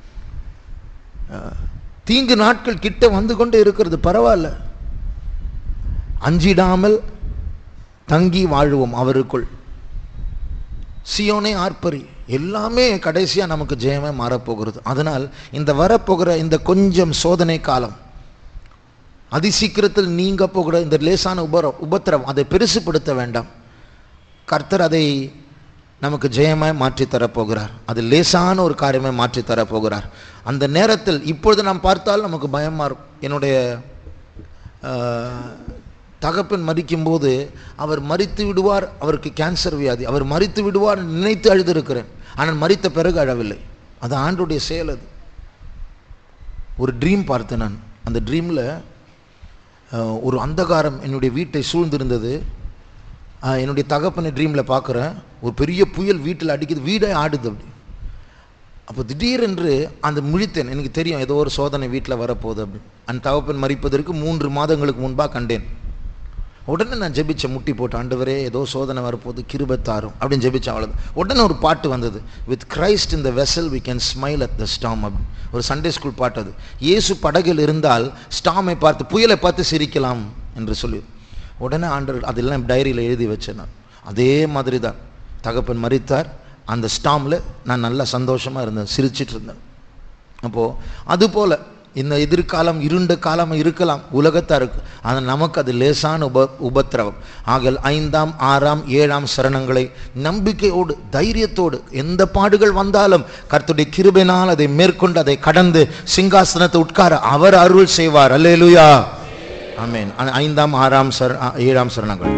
S1: தீங்கு நாட்கள் கிட்ட வந்து கொண்டே இருக்கிறது பரவாயில்ல அஞ்சிடாமல் தங்கி வாழுவோம் அவருக்குள் சியோனே ஆர்ப்பரி எல்லாமே கடைசியாக நமக்கு ஜெயமே மாறப்போகிறது அதனால் இந்த வரப்போகிற இந்த கொஞ்சம் சோதனை காலம் அதிசீக்கிரத்தில் நீங்க போகிற இந்த லேசான உபர உபத்திரம் அதை பெருசுப்படுத்த வேண்டாம் கர்த்தர் அதை நமக்கு ஜெயமாய் மாற்றித் தரப்போகிறார் அது லேசான ஒரு காரியமாய் மாற்றித் தரப்போகிறார் அந்த நேரத்தில் இப்பொழுது நாம் பார்த்தால் நமக்கு பயமா இருக்கும் என்னுடைய ஆஹ், தகப்பன் மறிக்கும்போது அவர் மறித்து விடுவார் அவருக்கு கேன்சர் வியாதி அவர் மறித்து விடுவார் நினைத்து அழுதிருக்கிறேன் ஆனால் மறித்த பிறகு அழவில்லை அது ஆண்டுடைய செயல் அது ஒரு ட்ரீம் பார்த்தேன் நான் அந்த ட்ரீமில் ஒரு அந்தகாரம் என்னுடைய வீட்டை சூழ்ந்திருந்தது ஆஹ், என்னுடைய தகப்பனை ட்ரீமில் பார்க்குறேன் ஒரு பெரிய புயல் வீட்டில் அடிக்குது வீடே ஆடுது அப்படி அப்போ திடீரென்று அந்த முழித்தேன் எனக்கு தெரியும் ஏதோ ஒரு சோதனை வீட்டில் வரப்போகுது அப்படி அந்த தகப்பன் மறிப்பதற்கு மூன்று மாதங்களுக்கு முன்பாக கண்டேன் உடனே நான் ஜெபிச்சேன் முட்டி போட்டு ஆண்டவரே ஏதோ சோதனை வரப்போகுது கிருபத்தாரும் அப்படின்னு ஜெபிச்சேன் அவ்வளோதான் உடனே ஒரு பாட்டு வந்தது with Christ in the vessel we can smile at the storm அப்படி ஒரு சண்டே ஸ்கூல் பாட்டு அது இயேசு படகில் இருந்தால் ஸ்டாமை பார்த்து புயலை பார்த்து சிரிக்கலாம் என்று சொல்லி உடனே ஆண்டவர் அதெல்லாம் டைரியில் எழுதி வச்சேன் நான் அதே மாதிரி தான் தகப்பன் மறித்தார் அந்த ஸ்டாமில் நான் நல்லா சந்தோஷமாக இருந்தேன் சிரிச்சிட்டு இருந்தேன் அப்போது அதுபோல் இந்த எதிர்காலம் இருண்ட காலம் இருக்கலாம் உலகத்தாருக்கு ஆனால் நமக்கு அது லேசான உப உபத்திரவம் ஆகல் ஐந்தாம் ஆறாம் ஏழாம் சரணங்களை நம்பிக்கையோடு தைரியத்தோடு எந்த பாடுகள் வந்தாலும் கர்த்தருடைய கிருபைனால் அதை மேற்கொண்டு அதை கடந்து சிங்காசனத்தை உட்கார அவர் அருள் செய்வார் அல்லேலுயா ஆமென் ஆ- ஐந்தாம் ஆறாம் சர ஆ, ஏழாம் சரணங்கள்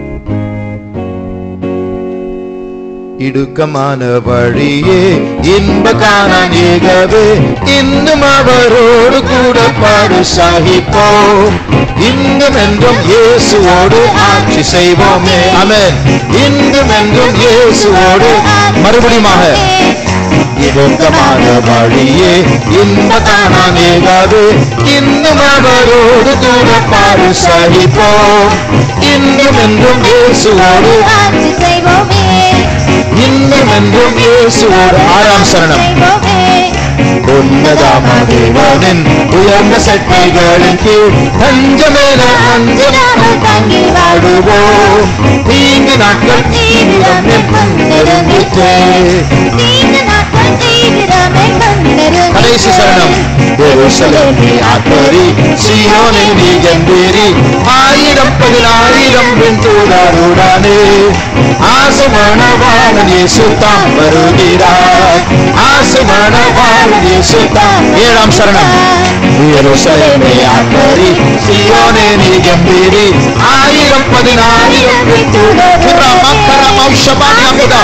S1: இடுக்கமான வழியே இன்ப காணான் ஏகவே இன்னும் அவரோடு கூட பாடு சாகிப்போம் இன்றும் என்றும் இயேசுவோடு ஆட்சி செய்வோமே ஆமென் இன்றும் என்றும் இயேசுவோடு மறுபடியுமாக இடுக்கமான வழியே இன்ப காணான் ஏகவே இன்னும் அவரோடு கூட பாடு சாகிப்போம் இன்றும் என்றும் இயேசுவோடு
S2: ஆட்சி செய்வோமே
S1: இன்னும் என்றும் இயேசுவோடு ஆறாம் சரணம்
S2: செய்வோமே
S1: உன்னதாம தேவனின் உயர்ந்த சட்டைகளின் கீழ் தஞ்சமேன அஞ்சனாமல் தங்கி வாடுவோம் தீங்கு நாட்கள் தீவிரம் நெருங்கிற்றே
S2: தீங்கு நாட்கள் தீவிரமே கண்டரு
S1: கடைசி சரணம் எருசலேமே ஆத்தரி சியோனை நீ கம்பீரி ஆயிரம் பதினாயிரம் பெண் தூடாருடானே ஆசமான வாழன் இயேசு தாம் வருகிறார் ஆசமான வாழன் இயேசு தாம் ஏழாம் சரணம் எருசலேமே ஆத்தரி சியோனை நீ கம்பீரி ஆயிரம் பதினாயிரம் பெண் தூடாருடா மக்கர மௌஷபானி அமுதா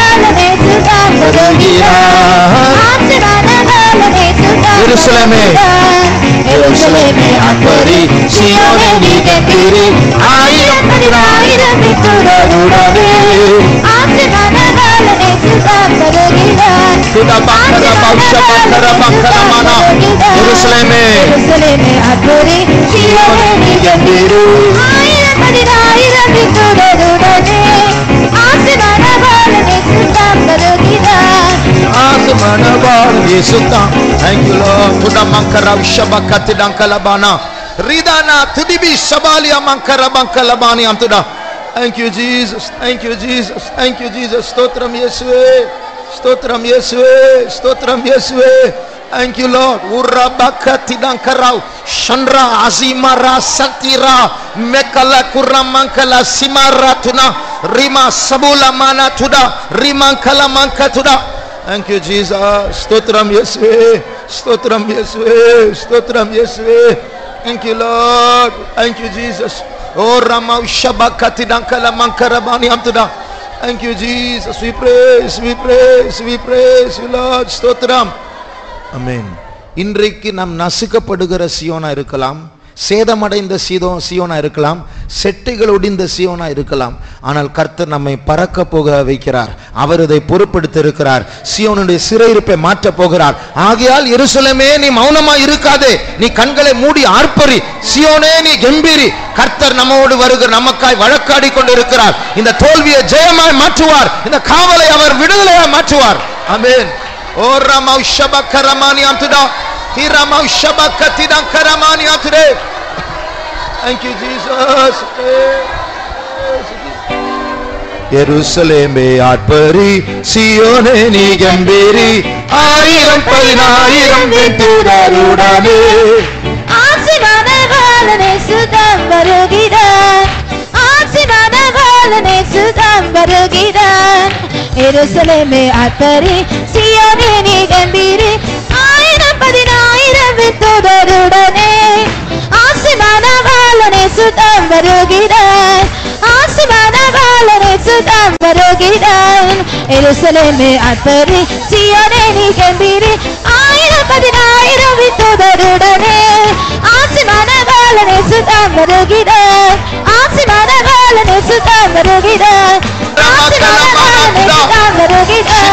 S1: எருசலேமே எருசலேமே ஆத்தரி சியோனை நீ கம்பீரி ஆயிரம் பதினாயிரம் பெண் தூடாருடானே சுதா பக்கர பௌஷ பக்கர பக்கர மன எருசலேமே
S2: எருசலேமே அற்புரி சியோனே நீ
S1: கம்பீரி
S2: ஆயிரம் பதினாயிரம் விட்டுடருடனே ஆசிரான பாலனை சுத்தம் வருகிறார்
S1: ஆசமனவான் இயேசுதான் thank you lord tuda mankara shabakati dankalabana ridana tudibi shabali amankara bankalabani antuda thank you jesus thank you jesus thank you jesus stotram yesue stotram yesue stotram yesue thank you lord urabakati dankarau shandra azimara santira mekala kuramankala simara tuna rima sabula mana tuda rimankala manka tuda Thank you, Jesus. Stotram Yeswe. Stotram Yeswe. Stotram Yeswe. Thank you, Lord. Thank you, Jesus. Oh, Rama Shabakati Dankala Mankarabani Amtuda. Thank you, Jesus. We praise, we praise, we praise you, Lord. Stotram. Amen. இன்றைக்கு நாம் நசுக்கப்படுகிற சியோனா இருக்கலாம் சேதமடைந்த சீதோ சியோனா இருக்கலாம் செட்டைகள் ஒடிந்த சியோனா இருக்கலாம் ஆனால் கர்த்தர் நம்மை பறக்க போக வைக்கிறார் அவர் இதை பொறுப்படுத்த இருக்கிறார் சியோனுடைய சிறையிருப்பை மாற்றப் போகிறார் ஆகையால் எருசலேமே நீ மௌனமா இருக்காதே நீ கண்களை மூடி ஆர்ப்பரி சியோனே நீ கம்பீரி கர்த்தர் நம்மோடு வருகிற நமக்காய் வழக்காடி கொண்டிருக்கிறார் இந்த தோல்வியை ஜெயமாய் மாற்றுவார் இந்த காவலை அவர் விடுதலையாய் மாற்றுவார் ஆமென் ஓ ரமௌ ஷபக்கரமானி அந்துடா ஹிரமௌ ஷபக்கத்திடம் கரமானி அந்துடே Thank you, Jesus. எருசலேமே ஆட்பரி சியோனே நீ கம்பீரி ஆயிரம் பதினாயிரம் வெட்டுடருடனே
S2: ஆசிரான பாலனை சுத்தம் வருகிறார் ஆசிரான பாலனை சுத்தம் வருகிறார் எருசலேமே அத்தரி சியோனே நீ கம்பீரி ஆயிரம் பதினாயிரம் வித்துடருடனே ஆசிமான பாலனை சுத்தம் வருகிறார் ஆசிமான பாலனை சுத்தம் வருகிறார் எருசலேமே அத்தரி சியோனே நீ கம்பீரி ஆயிரம் பதினாயிரம் வித்துடருடனே ஆசிமான பாலனை சுத்தம் வருகிறார் ஆசிமான பாலனை சுத்தம் வருகிறார் ஆசிமான பாலனை சுத்தம் வருகிறார்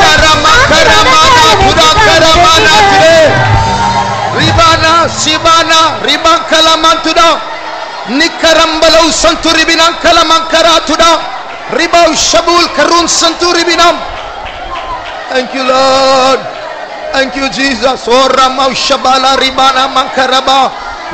S1: ரிபானா சிபானா ரிபாக்கலமாந்துடா நிக்கரம்பலௌ சந்துரிபினாம் கலமங்கராத்துடா ரிபௌ ஷபூல் கரூன் சந்துரிபினாம் Thank you, Lord. Thank you, Jesus. Oh, Ramau Shabala Ribana Mankaraba.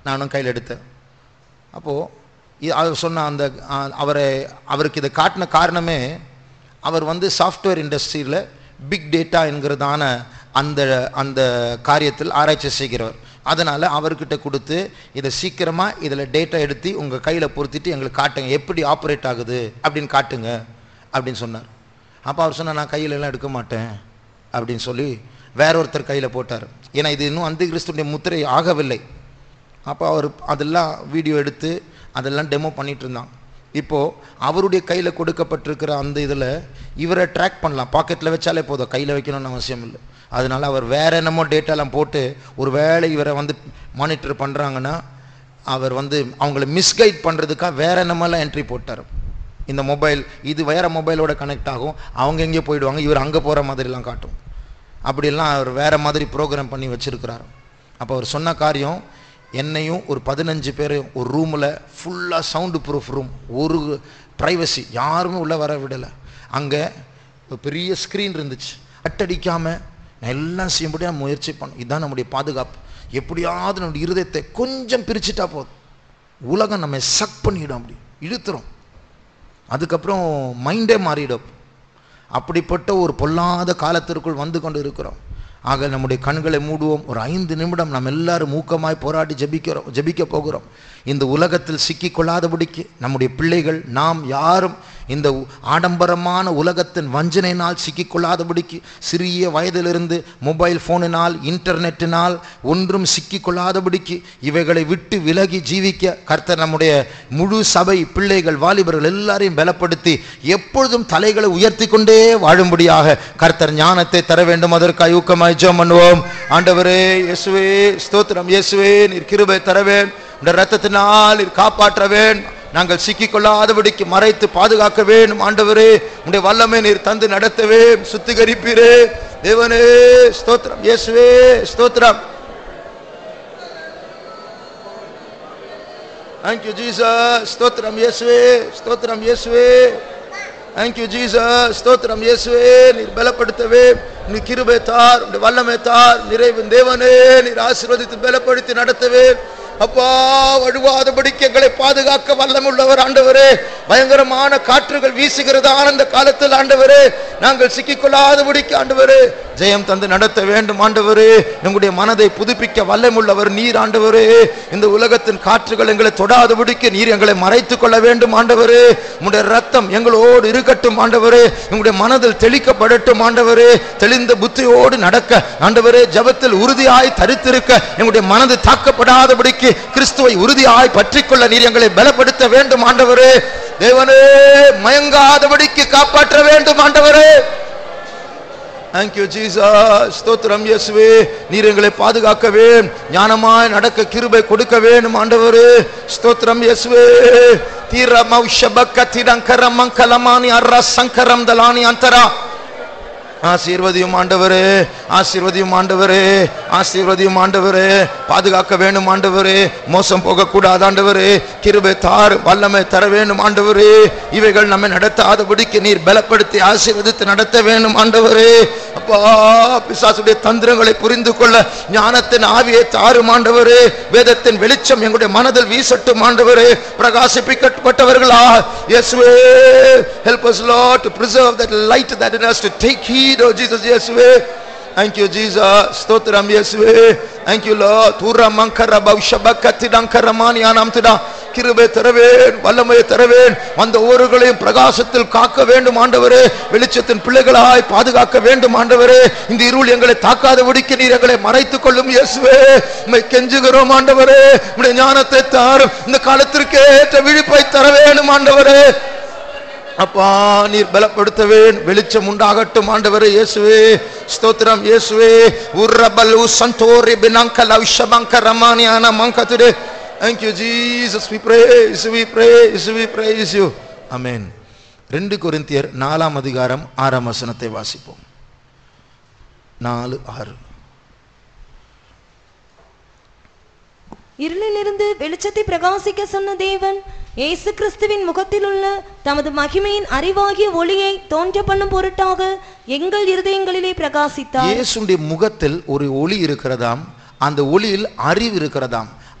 S1: நானும் கையில் எடுத்தேன் அப்போது அவர் சொன்ன அந்த ஆ, அவரை அவருக்கு இதை காட்டின காரணமே அவர் வந்து சாஃப்ட்வேர் இண்டஸ்ட்ரியில் பிக் டேட்டா என்கிறதான அந்த அந்த காரியத்தில் ஆராய்ச்சி செய்கிறவர் அதனால் அவர்கிட்ட கொடுத்து இதை சீக்கிரமாக இதில் டேட்டா எடுத்து உங்கள் கையில் பொருத்திட்டு எங்களுக்கு காட்டுங்க எப்படி ஆப்ரேட் ஆகுது அப்படின்னு காட்டுங்க அப்படின்னு சொன்னார் அப்போ அவர் சொன்னார் நான் கையில எல்லாம் எடுக்க மாட்டேன் அப்படின்னு சொல்லி வேற ஒருத்தர் கையில் போட்டார் ஏன்னா இது இன்னும் அந்த கிறிஸ்துடைய முத்திரை ஆகவில்லை அப்போ அவர் அதெல்லாம் வீடியோ எடுத்து அதெல்லாம் டெமோ பண்ணிட்டு இருந்தான் இப்போது அவருடைய கையில் கொடுக்கப்பட்டிருக்கிற அந்த இதில் இவரை ட்ராக் பண்ணலாம் பாக்கெட்டில் வச்சாலே போதும் கையில் வைக்கணும்னு அவசியம் இல்லை அதனால அவர் வேற என்னமோ டேட்டாலாம் போட்டு ஒரு வேளை இவரை வந்து மானிட்டர் பண்ணுறாங்கன்னா அவர் வந்து அவங்கள மிஸ்கைட் பண்ணுறதுக்காக வேற என்னமெல்லாம் என்ட்ரி போட்டார் இந்த மொபைல் இது வேற மொபைலோட கனெக்ட் ஆகும் அவங்க எங்கேயோ போயிடுவாங்க இவர் அங்கே போகிற மாதிரிலாம் காட்டும் அப்படியெல்லாம் அவர் வேற மாதிரி ப்ரோக்ராம் பண்ணி வச்சிருக்கிறார் அப்போ அவர் சொன்ன காரியம் என்னையும் ஒரு பதினஞ்சு பேர் ஒரு ரூமில் ஃபுல்லாக சவுண்டு ப்ரூஃப் ரூம் ஒரு ப்ரைவசி யாருமே உள்ளே வர விடலை அங்கே ஒரு பெரிய ஸ்க்ரீன் இருந்துச்சு அட்டடிக்காமல் நான் எல்லாம் செய்யும்படியாக முயற்சி பண்ணேன் இதுதான் நம்முடைய பாதுகாப்பு எப்படியாவது நம்முடைய இருதயத்தை கொஞ்சம் பிரிச்சுட்டா போதும் உலகம் நம்ம சக் பண்ணிடும் அப்படி இழுத்துரும் அதுக்கப்புறம் மைண்டே மாறிடும் அப்படிப்பட்ட ஒரு பொல்லாத காலத்திற்குள் வந்து கொண்டு இருக்கிறோம் ஆக நம்முடைய கண்களை மூடுவோம் ஒரு ஐந்து நிமிடம் நாம் எல்லாரும் மூக்கமாய் போராடி ஜெபிக்கிறோம் ஜெபிக்க போகிறோம் இந்த உலகத்தில் சிக்கிக் கொள்ளாதபடிக்கு நம்முடைய பிள்ளைகள் நாம் யாரும் இந்த உ- ஆடம்பரமான உலகத்தின் வஞ்சனையினால் சிக்கிக் கொள்ளாதபடிக்கு சிறிய வயதிலிருந்து மொபைல் ஃபோனினால் இன்டர்நெட்டினால் ஒன்றும் சிக்கிக் கொள்ளாதபடிக்கு இவைகளை விட்டு விலகி ஜீவிக்க கர்த்தர் நம்முடைய முழு சபை பிள்ளைகள் வாலிபர்கள் எல்லாரையும் பலப்படுத்தி எப்பொழுதும் தலைகளை உயர்த்தி கொண்டே வாழும்படியாக கர்த்தர் ஞானத்தை தர வேண்டும் அதற்காக ஊக்கமாய் ஜெபம் பண்ணுவோம் ஆண்டவரே இயேசுவே ஸ்தோத்திரம் இயேசுவே நீர் கிருபை தரவேன் இந்த ரத்தத்தினால் நீர் காப்பாற்றவேன் நாங்கள் சிக்கிக் கொள்ளாதபடிக்கு மறைத்து பாதுகாக்க வேண்டும் ஆண்டவரே உடைய வல்லமை நீர் தந்து நடத்தவே சுத்திகரிப்பீரே தேவனே ஸ்தோத்திரம் இயேசுவே ஸ்தோத்திரம் Thank you, Jesus. ஸ்தோத்திரம் இயேசுவே ஸ்தோத்திரம் இயேசுவே Thank you, Jesus. ஸ்தோத்திரம் இயேசுவே நீர் பலப்படுத்தவே நீர் கிருபை தார் உடைய வல்லமை தார் நிறைவின் தேவனே நீர் ஆசீர்வதித்து பலப்படுத்தி நடத்தவே அப்பா வழுவாதபடிக்கு எங்களை பாதுகாக்க வல்லமுள்ளவர் ஆண்டவரே பயங்கரமான காற்றுகள் வீசுகிறது ஆனந்த காலத்தில் ஆண்டவரே நாங்கள் சிக்கிக்கொள்ளாதபடிக்கு ஆண்டவரே ஜெயம் தந்து நடத்த வேண்டும் ஆண்டவரே எங்களுடைய மனதை புதுப்பிக்க வல்லமுள்ளவர் நீர் ஆண்டவரே இந்த உலகத்தின் காற்றுகள் எங்களை தொடாதபடிக்கு நீர் எங்களை மறைத்துக் கொள்ள வேண்டும் ஆண்டவரே உங்களுடைய ரத்தம் எங்களோடு இருக்கட்டும் ஆண்டவரே உங்களுடைய மனதில் தெளிக்கப்படட்டும் ஆண்டவரே தெளிந்த புத்தியோடு நடக்க ஆண்டவரே ஜபத்தில் உறுதியாய் தரித்திருக்க எங்களுடைய மனது தாக்கப்படாதபடிக்கு கிறிஸ்துவை உறுதியாய் பற்றிக்கொள்ள நீர் எங்களை பலப்படுத்த வேண்டும் ஆண்டவரே தேவனே மயங்காதபடிக்கு காப்பாற்ற வேண்டும் ஆண்டவரே தேங்க்யூ ஜீசஸ் ஸ்தோத்திரம் இயேசுவே நீர் எங்களை பாதுகாக்கவே ஞானமாய் நடக்க கிருபை கொடுக்க வேண்டும் ஆண்டவரே ஸ்தோத்திரம் இயேசுவே தீரமௌ ஷபக்க திடங்கரம் மங்கலமானி அர்ரா சங்கரம் தலானி அந்தரா ஆசீர்வதியும் ஆண்டவரே ஆசீர்வதியும் ஆண்டவரே ஆசீர்வதியும் ஆண்டவரே பாதுகாக்க வேண்டும் ஆண்டவரே மோசம் போகக்கூடாது ஆண்டவரே கிருபை தார் வல்லமை தர வேண்டும் ஆண்டவரே இவைகள் நம்மை நடத்தாதபடிக்கு நீர் பலப்படுத்தி ஆசீர்வதித்து நடத்த வேண்டும் ஆண்டவரே அப்பா பிசாசுடைய தந்திரங்களை புரிந்து கொள்ள ஞானத்தின் ஆவியை தாரும் ஆண்டவரே வேதத்தின் வெளிச்சம் எங்களுடைய மனதில் வீசட்டும் ஆண்டவரே பிரகாசிப்பிக்கப்பட்டவர்களா இயேசுவே help us lord to preserve that light that in us to take heed oh jesus இயேசுவே Thank you, Jesus. ஸ்தோத்திரம் இயேசுவே Thank you, Lord. தூர மங்கர பௌஷபக்கத்தி டங்கரமானி ஆனாம்திடா கிருபை தரவேன் வல்லமையை தரவேன் அந்த ஊர்களையும் பிரகாசத்தில் காக்க வேண்டும் ஆண்டவரே வெளிச்சத்தின் பிள்ளைகளாய் பாதுகாக்க வேண்டும் ஆண்டவரே இந்த இருள் எங்களை தாக்காதபடிக்கு நீர் எங்களை மறைத்துக் கொள்ளும் இயேசுவே உம்மை கெஞ்சுகிறோம் ஆண்டவரே உம்முடைய ஞானத்தை தாரும் இந்த காலத்திற்கு ஏற்ற விழிப்பை தர வேண்டும் ஆண்டவரே அப்பா நீர் பலப்படுத்தவே வெளிச்சம் உண்டாகட்டும் ஆண்டவரே இயேசுவே ஸ்தோத்திரம் இயேசுவே உர்ரபலு சந்தோரி பினங்கல உஷபங்க ரமானியான மங்கதுடே thank you jesus we praise we praise we praise you amen ரெண்டு கொரிந்தியர் நாலாம் அதிகாரம் ஆறாம் வசனத்தை வாசிப்போம் நாலு ஆறு
S3: இருளிலிருந்து வெளிச்சத்தை பிரகாசிக்க சொன்ன தேவன் இயேசு கிறிஸ்துவின் முகத்தில் உள்ள தமது மகிமையின் அறிவாகிய ஒளியை தோன்ற பண்ணும் பொருட்டாக எங்கள் இருதயங்களிலே பிரகாசித்தார்
S1: இயேசுடைய முகத்தில் ஒரு ஒளி இருக்கிறதாம் அந்த ஒளியில் அறிவு இருக்கிறதாம்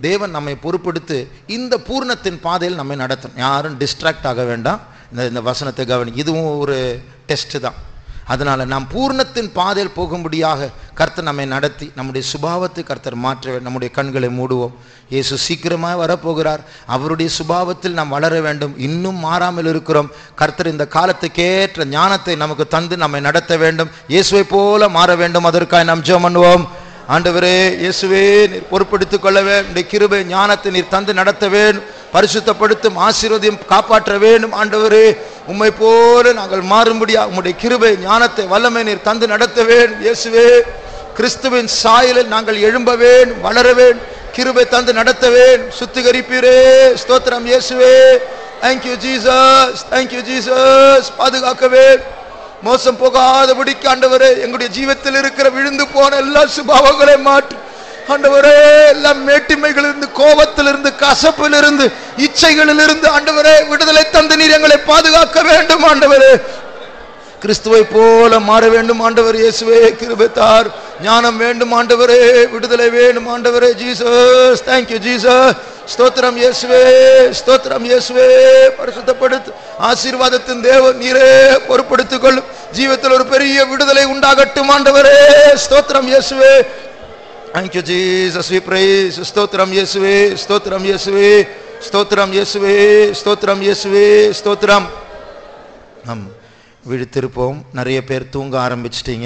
S1: தேவன் நம்மை பொறுப்படுத்து இந்த பூர்ணத்தின் பாதையில் நம்மை நடத்தும் யாரும் டிஸ்ட்ராக்ட் ஆக வேண்டாம் இந்த இந்த வசனத்தை கவனி இதுவும் ஒரு டெஸ்ட் தான் அதனால நாம் பூர்ணத்தின் பாதையில் போகும்படியாக கர்த்தர் நம்மை நடத்தி நம்முடைய சுபாவத்தை கர்த்தர் மாற்ற வேண்டும். நம்முடைய கண்களை மூடுவோம் இயேசு சீக்கிரமாக வரப்போகிறார் அவருடைய சுபாவத்தில் நாம் வளர வேண்டும் இன்னும் மாறாமல் இருக்கிறோம் கர்த்தர் இந்த காலத்துக்கேற்ற ஞானத்தை நமக்கு தந்து நம்மை நடத்த வேண்டும் இயேசுவை போல மாற வேண்டும் அதற்காக நாம் ஜெபம் பண்ணுவோம் ஆண்டவரே இயேசுவே நீர் பொறுப்படுத்திக் கொள்ள வேண்டும் கிருபை ஞானத்தை நீர் தந்து நடத்த வேண்டும் பரிசுத்தப்படுத்தும் ஆசீர்வதியும் காப்பாற்ற வேண்டும் ஆண்டவரே உம்மை போல நாங்கள் மாறும்படியா உம்முடைய கிருபை ஞானத்தை வல்லமை நீர் தந்து நடத்த வேண்டும் இயேசுவே கிறிஸ்துவின் சாயலில் நாங்கள் எழும்ப வேண்டும் வளர வேண்டும் கிருபை தந்து நடத்த வேண்டும் சுத்திகரிப்பீரே ஸ்தோத்திரம் இயேசுவே தேங்க்யூ ஜீசஸ் தேங்க்யூ ஜீசஸ் பாதுகாக்க வேண்டும் மோசம் போகாதபடிக்கு ஆண்டவரே எங்களுடைய ஜீவத்தில் இருக்கிற விழுந்து போன எல்லா சுபாவங்களை மாற்றி ஆண்டவரே எல்லா மேட்டிமைகளிலிருந்து கோபத்திலிருந்து கசப்பிலிருந்து இச்சைகளிலிருந்து ஆண்டவரே விடுதலை தந்து நீர் எங்களை பாதுகாக்க வேண்டும் ஆண்டவரே கிறிஸ்துவை போல மாற வேண்டும் ஆண்டவர் இயேசுவே கிருபைத்தார் ஞானம் வேண்டும் ஆண்டவரே விடுதலை வேண்டும் ஆண்டவரே ஜீசஸ் தேங்க்யூ ஜீசஸ் ஸ்தோத்திரம் இயேசுவே ஸ்தோத்திரம் இயேசுவே பரிசுத்தப்படுத்து ஆசீர்வாதத்தின் தேவன் நீரே பொறுப்படுத்திக் கொள்ளும் ஜீவத்தில் ஒரு பெரிய விடுதலை உண்டாகட்டும் ஆண்டவரே ஸ்தோத்திரம் இயேசுவே தேங்க்யூ ஜீசஸ் வி பிரைஸ் ஸ்தோத்திரம் இயேசுவே ஸ்தோத்திரம் இயேசுவே ஸ்தோத்திரம் இயேசுவே ஸ்தோத்திரம் இயேசுவே ஸ்தோத்திரம் நம் விழித்திருப்போம் நிறைய பேர் தூங்க ஆரம்பிச்சிட்டீங்க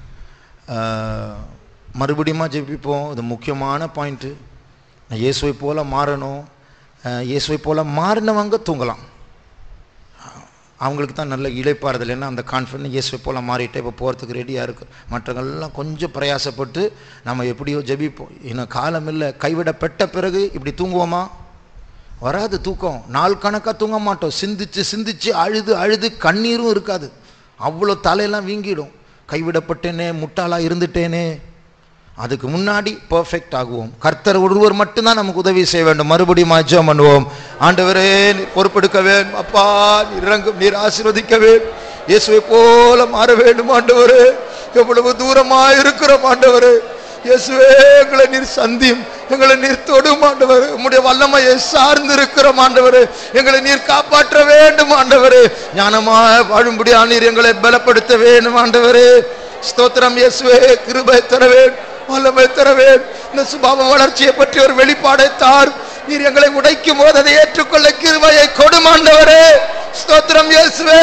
S1: மறுபடியும் ஜெபிப்போம் இது முக்கியமான பாயிண்ட்டு இயேசுவை போல மாறணும் அஹ், இயேசுவை போல மாறினவங்க தூங்கலாம் அவங்களுக்கு தான் நல்ல இழைப்பாறுதல் ஏன்னா அந்த கான்ஃபிடன்ஸ் இயேசுவை போல மாறிட்டு இப்போ போகிறதுக்கு ரெடியாக இருக்கு மற்றவங்கள்லாம் கொஞ்சம் பிரயாசப்பட்டு நம்ம எப்படியோ ஜெபிப்போம் இன்னும் காலம் இல்லை கைவிடப்பட்ட பிறகு இப்படி தூங்குவோமா வராது தூக்கம் நாள் கணக்காக தூங்க மாட்டோம் சிந்திச்சு சிந்திச்சு அழுது அழுது கண்ணீரும் இருக்காது அவ்வளோ தலையெல்லாம் வீங்கிடும் கைவிடப்பட்டேனே முட்டாளா இருந்துட்டேனே அதுக்கு முன்னாடி பெர்ஃபெக்ட் ஆகுவோம் கர்த்தர் ஒருவர் மட்டும்தான் நமக்கு உதவி செய்ய வேண்டும் மறுபடியும் ஜெபம் பண்ணுவோம் ஆண்டவரே நீர் பொறுப்பெடுக்க வேண்டும் அப்பா நீர் இறங்கும் நீர் ஆசீர்வதிக்க வேண்டும் இயேசுவை போல மாற வேண்டும் ஆண்டவரே எவ்வளவு தூரமா இருக்கிறோம் ஆண்டவரே இயேசுவே எங்களை நீர் சந்தியும் எங்களை நீர் தொடும் ஆண்டவர் உம்முடைய வல்லமையை சார்ந்து இருக்கிறோம் ஆண்டவரே எங்களை நீர் காப்பாற்ற வேண்டும் ஆண்டவரே ஞானமா வாழும்படியா நீர் எங்களை பலப்படுத்த வேண்டும் ஆண்டவரே ஸ்தோத்திரம் இயேசுவே கிருபை தர வேண்டும் வல்லமை தர வேண்டும் இந்த சுபாவ வளர்ச்சியை பற்றி ஒரு வெளிப்பாடை தார் நீர் எங்களை உடைக்கும் போது அதை ஏற்றுக்கொள்ள கிருபையை கொடும் ஆண்டவரே ஸ்தோத்திரம் இயேசுவே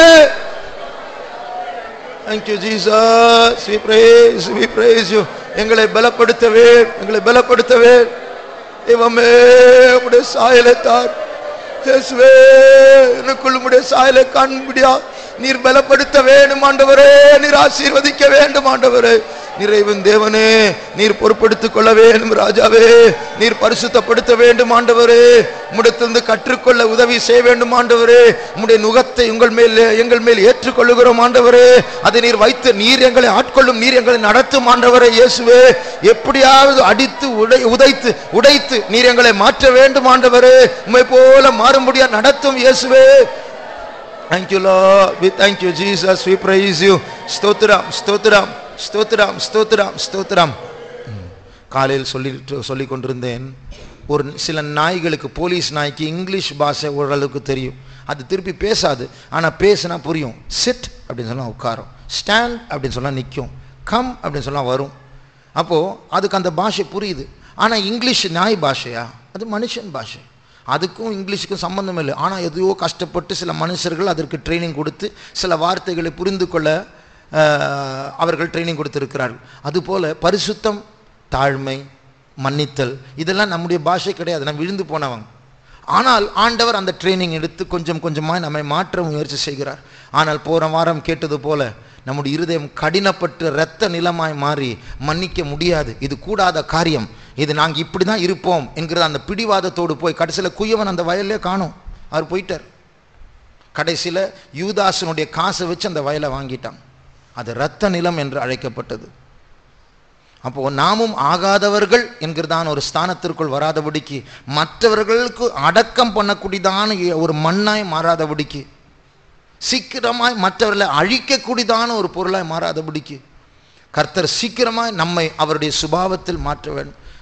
S1: Thank you, Jesus. We praise, we praise you. எங்களை பலப்படுத்தவே எங்களை பலப்படுத்தவே தெய்வமே உடைய சாயலை தார் இயேசுவே எனக்குள் உடைய சாயலை காண்பிடியா நீர் பலப்படுத்த வேண்டும் ஆண்டவரே நீர் ஆசீர்வதிக்க வேண்டும் ஆண்டவரே நிறைவின் தேவனே நீர் பொறுப்படுத்திக் கொள்ள வேண்டும் ராஜாவே நீர் பரிசுத்தப்படுத்த வேண்டும் ஆண்டவரே உம்மிடத்திலிருந்து கற்றுக்கொள்ள உதவி செய்ய வேண்டும் ஆண்டவரே உம்முடைய நுகத்தை உங்கள் மேல் எங்கள் மேல் ஏற்றுக்கொள்ளுகிறோம் ஆண்டவரே அதை நீர் வைத்து நீர் எங்களை ஆட்கொள்ளும் நீர் எங்களை நடத்தும் ஆண்டவரே இயேசுவே எப்படியாவது அடித்து உடை உதைத்து உடைத்து நீர் எங்களை மாற்ற வேண்டும் ஆண்டவரே உம்மை போல மாறும்படியா நடத்தும் இயேசுவே Thank you, Lord. We thank you, Jesus. We praise you. ஸ்தோத்திரம் ஸ்தோத்திரம் ஸ்தோத்திரம் ஸ்தோத்திரம் ஸ்தோத்திரம் ம். காலையில் சொல்லிட்டு சொல்லி கொண்டிருந்தேன் ஒரு சில நாய்களுக்கு போலீஸ் நாய்க்கு இங்கிலீஷ் பாஷை ஓரளவுக்கு தெரியும் அது திருப்பி பேசாது ஆனால் பேசினா புரியும் சிட் அப்படின்னு சொன்னா உட்காரும் ஸ்டாண்ட் அப்படின்னு சொன்னா நிற்கும் கம் அப்படின்னு சொன்னா வரும் அப்போது அதுக்கு அந்த பாஷை புரியுது ஆனால் இங்கிலீஷ் நாய் பாஷையா அது மனுஷன் பாஷை அதுக்கும் இங்கிலீஷுக்கும் சம்பந்தம் இல்லை ஆனால் எதையோ கஷ்டப்பட்டு சில மனுஷர்கள் அதற்கு ட்ரைனிங் கொடுத்து சில வார்த்தைகளை புரிந்து கொள்ள அஹ், அவர்கள் ட்ரைனிங் கொடுத்திருக்கிறார்கள் அதுபோல பரிசுத்தம் தாழ்மை மன்னித்தல் இதெல்லாம் நம்முடைய பாஷை கிடையாது நம்ம விழுந்து போனவங்க ஆனால் ஆண்டவர் அந்த ட்ரைனிங் எடுத்து கொஞ்சம் கொஞ்சமாக நம்மை மாற்ற முயற்சி செய்கிறார் ஆனால் போன வாரம் கேட்டது போல நம்முடைய இருதயம் கடினப்பட்டு இரத்த நிலமாய் மாறி மன்னிக்க முடியாது இது கூடாத காரியம் இது நாங்கள் இப்படி தான் இருப்போம் என்கிற அந்த பிடிவாதத்தோடு போய் கடைசியில் குயவன் அந்த வயல்லே காணும் அவர் போயிட்டார் கடைசியில் யூதாசனுடைய காசை வச்சு அந்த வயலை வாங்கிட்டான் அது இரத்த நிலம் என்று அழைக்கப்பட்டது அப்போ நாமும் ஆகாதவர்கள் என்கிறதான ஒரு ஸ்தானத்திற்குள் வராதபடிக்கு மற்றவர்களுக்கு அடக்கம் பண்ணக்கூடியதான ஒரு மண்ணாய் மாறாதபடிக்கு சீக்கிரமாய் மற்றவர்களை அழிக்கக்கூடியதான ஒரு பொருளாய் மாறாதபடிக்கு கர்த்தர் சீக்கிரமாய் நம்மை அவருடைய சுபாவத்தில் மாற்ற வேண்டும்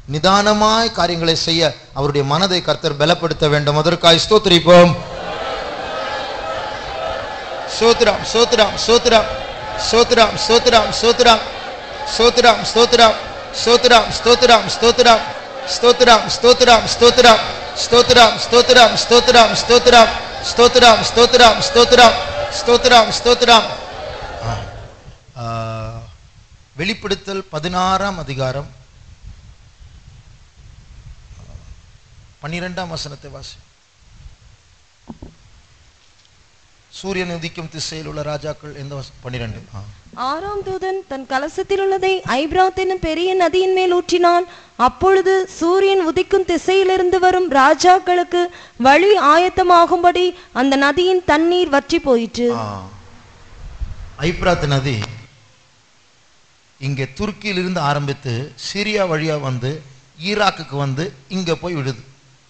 S1: நிதானமாய் காரியங்களை செய்ய அவருடைய மனதை கர்த்தர் பலப்படுத்த வேண்டும் அதற்காய் ஸ்தோத்திரிப்போம் சோத்ராம் சோத்ராம் சோத்ராம் சோத்ராம் சோத்ராம் சோத்ராம் சோத்ராம் ஸ்தோத்ராம் ஸ்தோத்ராம் ஸ்தோத்ராம் ஸ்தோத்ராம் ஸ்தோத்ராம் ஸ்தோத்ராம் ஸ்தோத்ராம் ஸ்தோத்ராம் ஸ்தோத்ராம் ஸ்தோத்ராம் ஸ்தோத்ராம் ஸ்தோத்ராம் ஸ்தோத்ராம் ஸ்தோத்ராம் ஸ்தோத்ராம் ஸ்தோத்ராம் வெளிப்படுத்தல் பதினாறாம் அதிகாரம் பன்னிரெண்டாம் வசனத்தை வாசி சூரியன் உதிக்கும் திசையில் உள்ள ராஜாக்கள் எந்த வசனம் பன்னிரெண்டு ஆ.
S3: ஆறாம் தூதன் தன் கலசத்தில் உள்ளதை ஐப்ராத் என்னும் பெரிய நதியின் மேல் ஊற்றினான் அப்பொழுது சூரியன் உதிக்கும் திசையிலிருந்து வரும் ராஜாக்களுக்கு வழி ஆயத்தமாகும்படி அந்த நதியின் தண்ணீர் வற்றி போயிற்று
S1: ஆ. ஐப்ராத் நதி இங்கே துருக்கியிலிருந்து ஆரம்பித்து சிரியா வழியா வந்து ஈராக்குக்கு வந்து இங்க போய் விடுது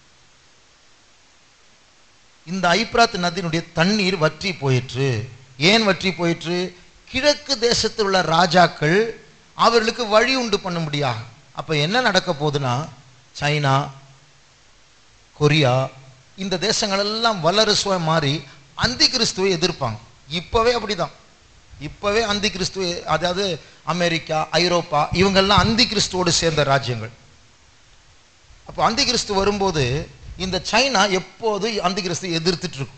S1: இந்த ஐப்ராத் நதியினுடைய தண்ணீர் வற்றி போயிற்று ஏன் வற்றி போயிற்று கிழக்கு தேசத்தில் உள்ள ராஜாக்கள் அவர்களுக்கு வழி உண்டு பண்ண முடியாது அப்ப என்ன நடக்க போகுதுன்னா சைனா கொரியா இந்த தேசங்கள் எல்லாம் வல்லரசுவா மாறி அந்தி கிறிஸ்துவை எதிர்ப்பாங்க இப்பவே அப்படிதான் இப்பவே அந்தி கிறிஸ்துவ அதாவது அமெரிக்கா ஐரோப்பா இவங்கெல்லாம் அந்தி கிறிஸ்துவோடு சேர்ந்த ராஜ்யங்கள் அப்போ அந்தி கிறிஸ்து வரும்போது இந்த சைனா எப்போது அந்தி கிறிஸ்து எதிர்த்துட்டு இருக்கும்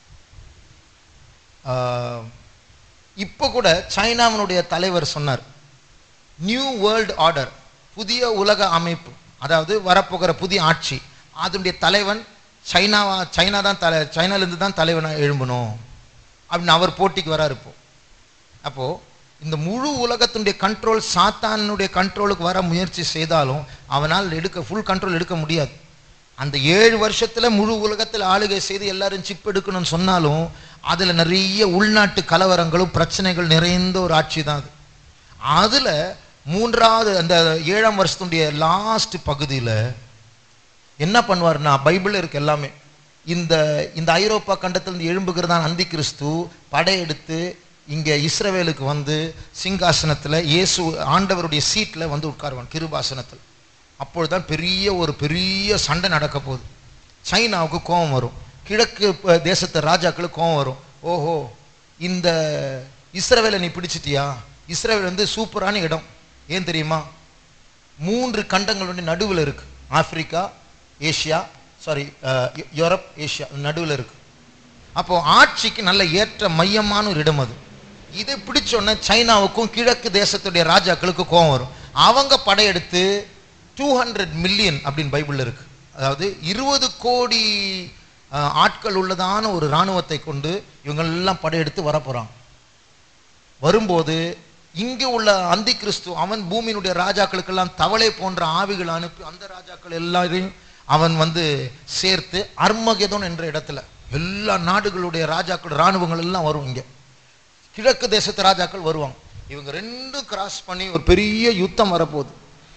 S1: ஆஹ், இப்போ கூட சைனாவினுடைய தலைவர் சொன்னார் நியூ வேர்ல்ட் ஆர்டர் புதிய உலக அமைப்பு அதாவது வரப்போகிற புதிய ஆட்சி அதனுடைய தலைவன் சைனாவா சைனா தான் தலை சைனாலேருந்து தான் தலைவனாக எழும்பணும் அப்படின்னு அவர் போட்டிக்கு வராரு இப்போ அப்போ இந்த முழு உலகத்தினுடைய கண்ட்ரோல் சாத்தானுடைய கண்ட்ரோலுக்கு வர முயற்சி செய்தாலும் அவனால் எடுக்க ஃபுல் கண்ட்ரோல் எடுக்க முடியாது அந்த ஏழு வருஷத்துல முழு உலகத்தில் ஆளுகை செய்து எல்லாரும் சிப் எடுக்கணும்னு சொன்னாலும் அதுல நிறைய உள்நாட்டு கலவரங்களும் பிரச்சனைகள் நிறைந்த ஒரு ஆட்சி தான் அது அதுல மூன்றாவது அந்த ஏழாம் வருஷத்துடைய லாஸ்ட் பகுதியில என்ன பண்ணுவார்னா பைபிள் இருக்கு எல்லாமே இந்த இந்த ஐரோப்பா கண்டத்திலிருந்து எழும்புகிறதான் அந்தி கிறிஸ்து படையெடுத்து இங்க இஸ்ரவேலுக்கு வந்து சிங்காசனத்துல இயேசு ஆண்டவருடைய சீட்ல வந்து உட்காருவான் கிருபாசனத்தில் அப்பொழுதுதான் பெரிய ஒரு பெரிய சண்டை நடக்க போகுது சைனாவுக்கு கோபம் வரும் கிழக்கு ப- தேசத்து ராஜாக்களுக்கு கோபம் வரும் ஓஹோ இந்த இஸ்ரவேலை நீ பிடிச்சிட்டியா இஸ்ரவேல் வந்து சூப்பரான இடம் ஏன் தெரியுமா மூன்று கண்டங்களுடைய நடுவில் இருக்கு Africa Asia sorry Europe Asia நடுவில் இருக்கு அப்போ ஆட்சிக்கு நல்ல ஏற்ற மையமான ஒரு இடம் அது இதை பிடிச்சோன்னே சைனாவுக்கும் கிழக்கு தேசத்துடைய ராஜாக்களுக்கு கோபம் வரும் அவங்க படையெடுத்து டூ ஹண்ட்ரட் மில்லியன் அப்படின்னு பைபிள்ல இருக்கு அதாவது இருபது கோடி அஹ், ஆட்கள் உள்ளதான ஒரு இராணுவத்தை கொண்டு இவங்கெல்லாம் படையெடுத்து வரப்போறாங்க வரும்போது இங்கே உள்ள அந்தி கிறிஸ்து அவன் பூமியினுடைய ராஜாக்களுக்கெல்லாம் தவளை போன்ற ஆவிகள் அனுப்பி அந்த ராஜாக்கள் எல்லாரையும் அவன் வந்து சேர்த்து அர்மகெதோன் என்ற இடத்துல எல்லா நாடுகளுடைய ராஜாக்கள் இராணுவங்கள் எல்லாம் வரும் இங்க கிழக்கு தேசத்து ராஜாக்கள் வருவாங்க இவங்க ரெண்டும் கிராஸ் பண்ணி ஒரு பெரிய யுத்தம் வரப்போகுது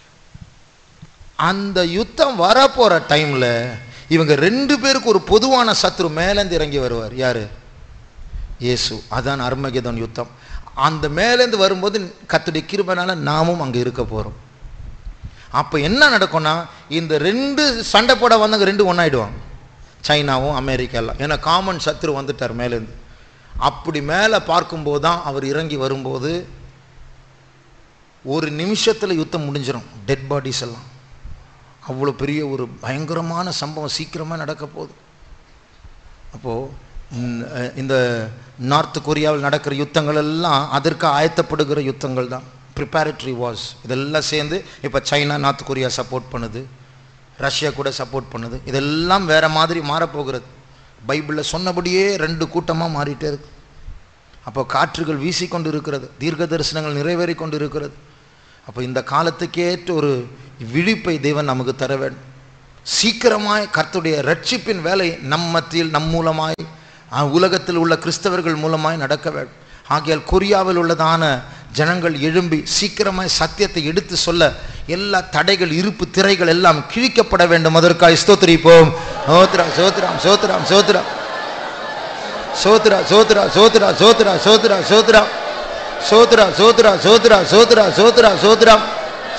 S1: அந்த யுத்தம் வரப்போற டைம்ல இவங்க ரெண்டு பேருக்கு ஒரு பொதுவான சத்ரு மேலேந்து இறங்கி வருவார் யாரு இயேசு அதான் அர்மகெதோன் யுத்தம் அந்த மேலேந்து வரும்போது கத்துடைய கிருபனால நாமும் அங்க இருக்க போறோம் அப்ப என்ன நடக்கும்னா இந்த ரெண்டு சண்டை போட வந்தவங்க ரெண்டு ஒன்னாயிடுவாங்க சைனாவும் அமெரிக்கா எல்லாம் ஏன்னா காமன் சத்ரு வந்துட்டார் மேலேருந்து அப்படி மேலே பார்க்கும்போது தான் அவர் இறங்கி வரும்போது ஒரு நிமிஷத்துல யுத்தம் முடிஞ்சிடும் டெட் பாடிஸ் எல்லாம் அவ்வளோ பெரிய ஒரு பயங்கரமான சம்பவம் சீக்கிரமா நடக்க போகுது அப்போ ம், அஹ், இந்த நார்த் கொரியாவில் நடக்கிற யுத்தங்கள் எல்லாம் அதற்கு ஆயத்தப்படுகிற யுத்தங்கள் தான் ப்ரிப்பேரட்டரி வார்ஸ் இதெல்லாம் சேர்ந்து இப்போ சைனா நார்த் கொரியா சப்போர்ட் பண்ணுது ரஷ்யா கூட சப்போர்ட் பண்ணுது இதெல்லாம் வேற மாதிரி மாறப்போகிறது பைபிளில் சொன்னபடியே ரெண்டு கூட்டமாக மாறிட்டே இருக்கு அப்போ காற்றுகள் வீசிக்கொண்டு இருக்கிறது தீர்க்க தரிசனங்கள் நிறைவேறி கொண்டு இருக்கிறது அப்போ இந்த காலத்துக்கேற்ற ஒரு விழிப்பை தேவன் நமக்கு தர வேண்டும் சீக்கிரமாய் கர்த்தருடைய ரட்சிப்பின் வேலை நம் மத்தியில் நம் மூலமாய் அஹ், உலகத்தில் உள்ள கிறிஸ்தவர்கள் மூலமாய் நடக்க வேண்டும் ஆகையால் கொரியாவில் உள்ளதான ஜனங்கள் எழும்பி சீக்கிரமாய் சத்தியத்தை எடுத்து சொல்ல எல்லா தடைகள் இருப்பு திரைகள் எல்லாம் கிழிக்கப்பட வேண்டும் அதற்காக ஸ்தோத்திரிப்போம் சோத்ராம் சோத்ராம் சோத்ராம் சோத்ராம் சோத்ரா சோத்ரா சோத்ரா சோத்ரா சோத்ரா சோத்ரா சோத்ரா சோத்ரா சோத்ரா சோத்ரா சோத்ரா சோத்ரா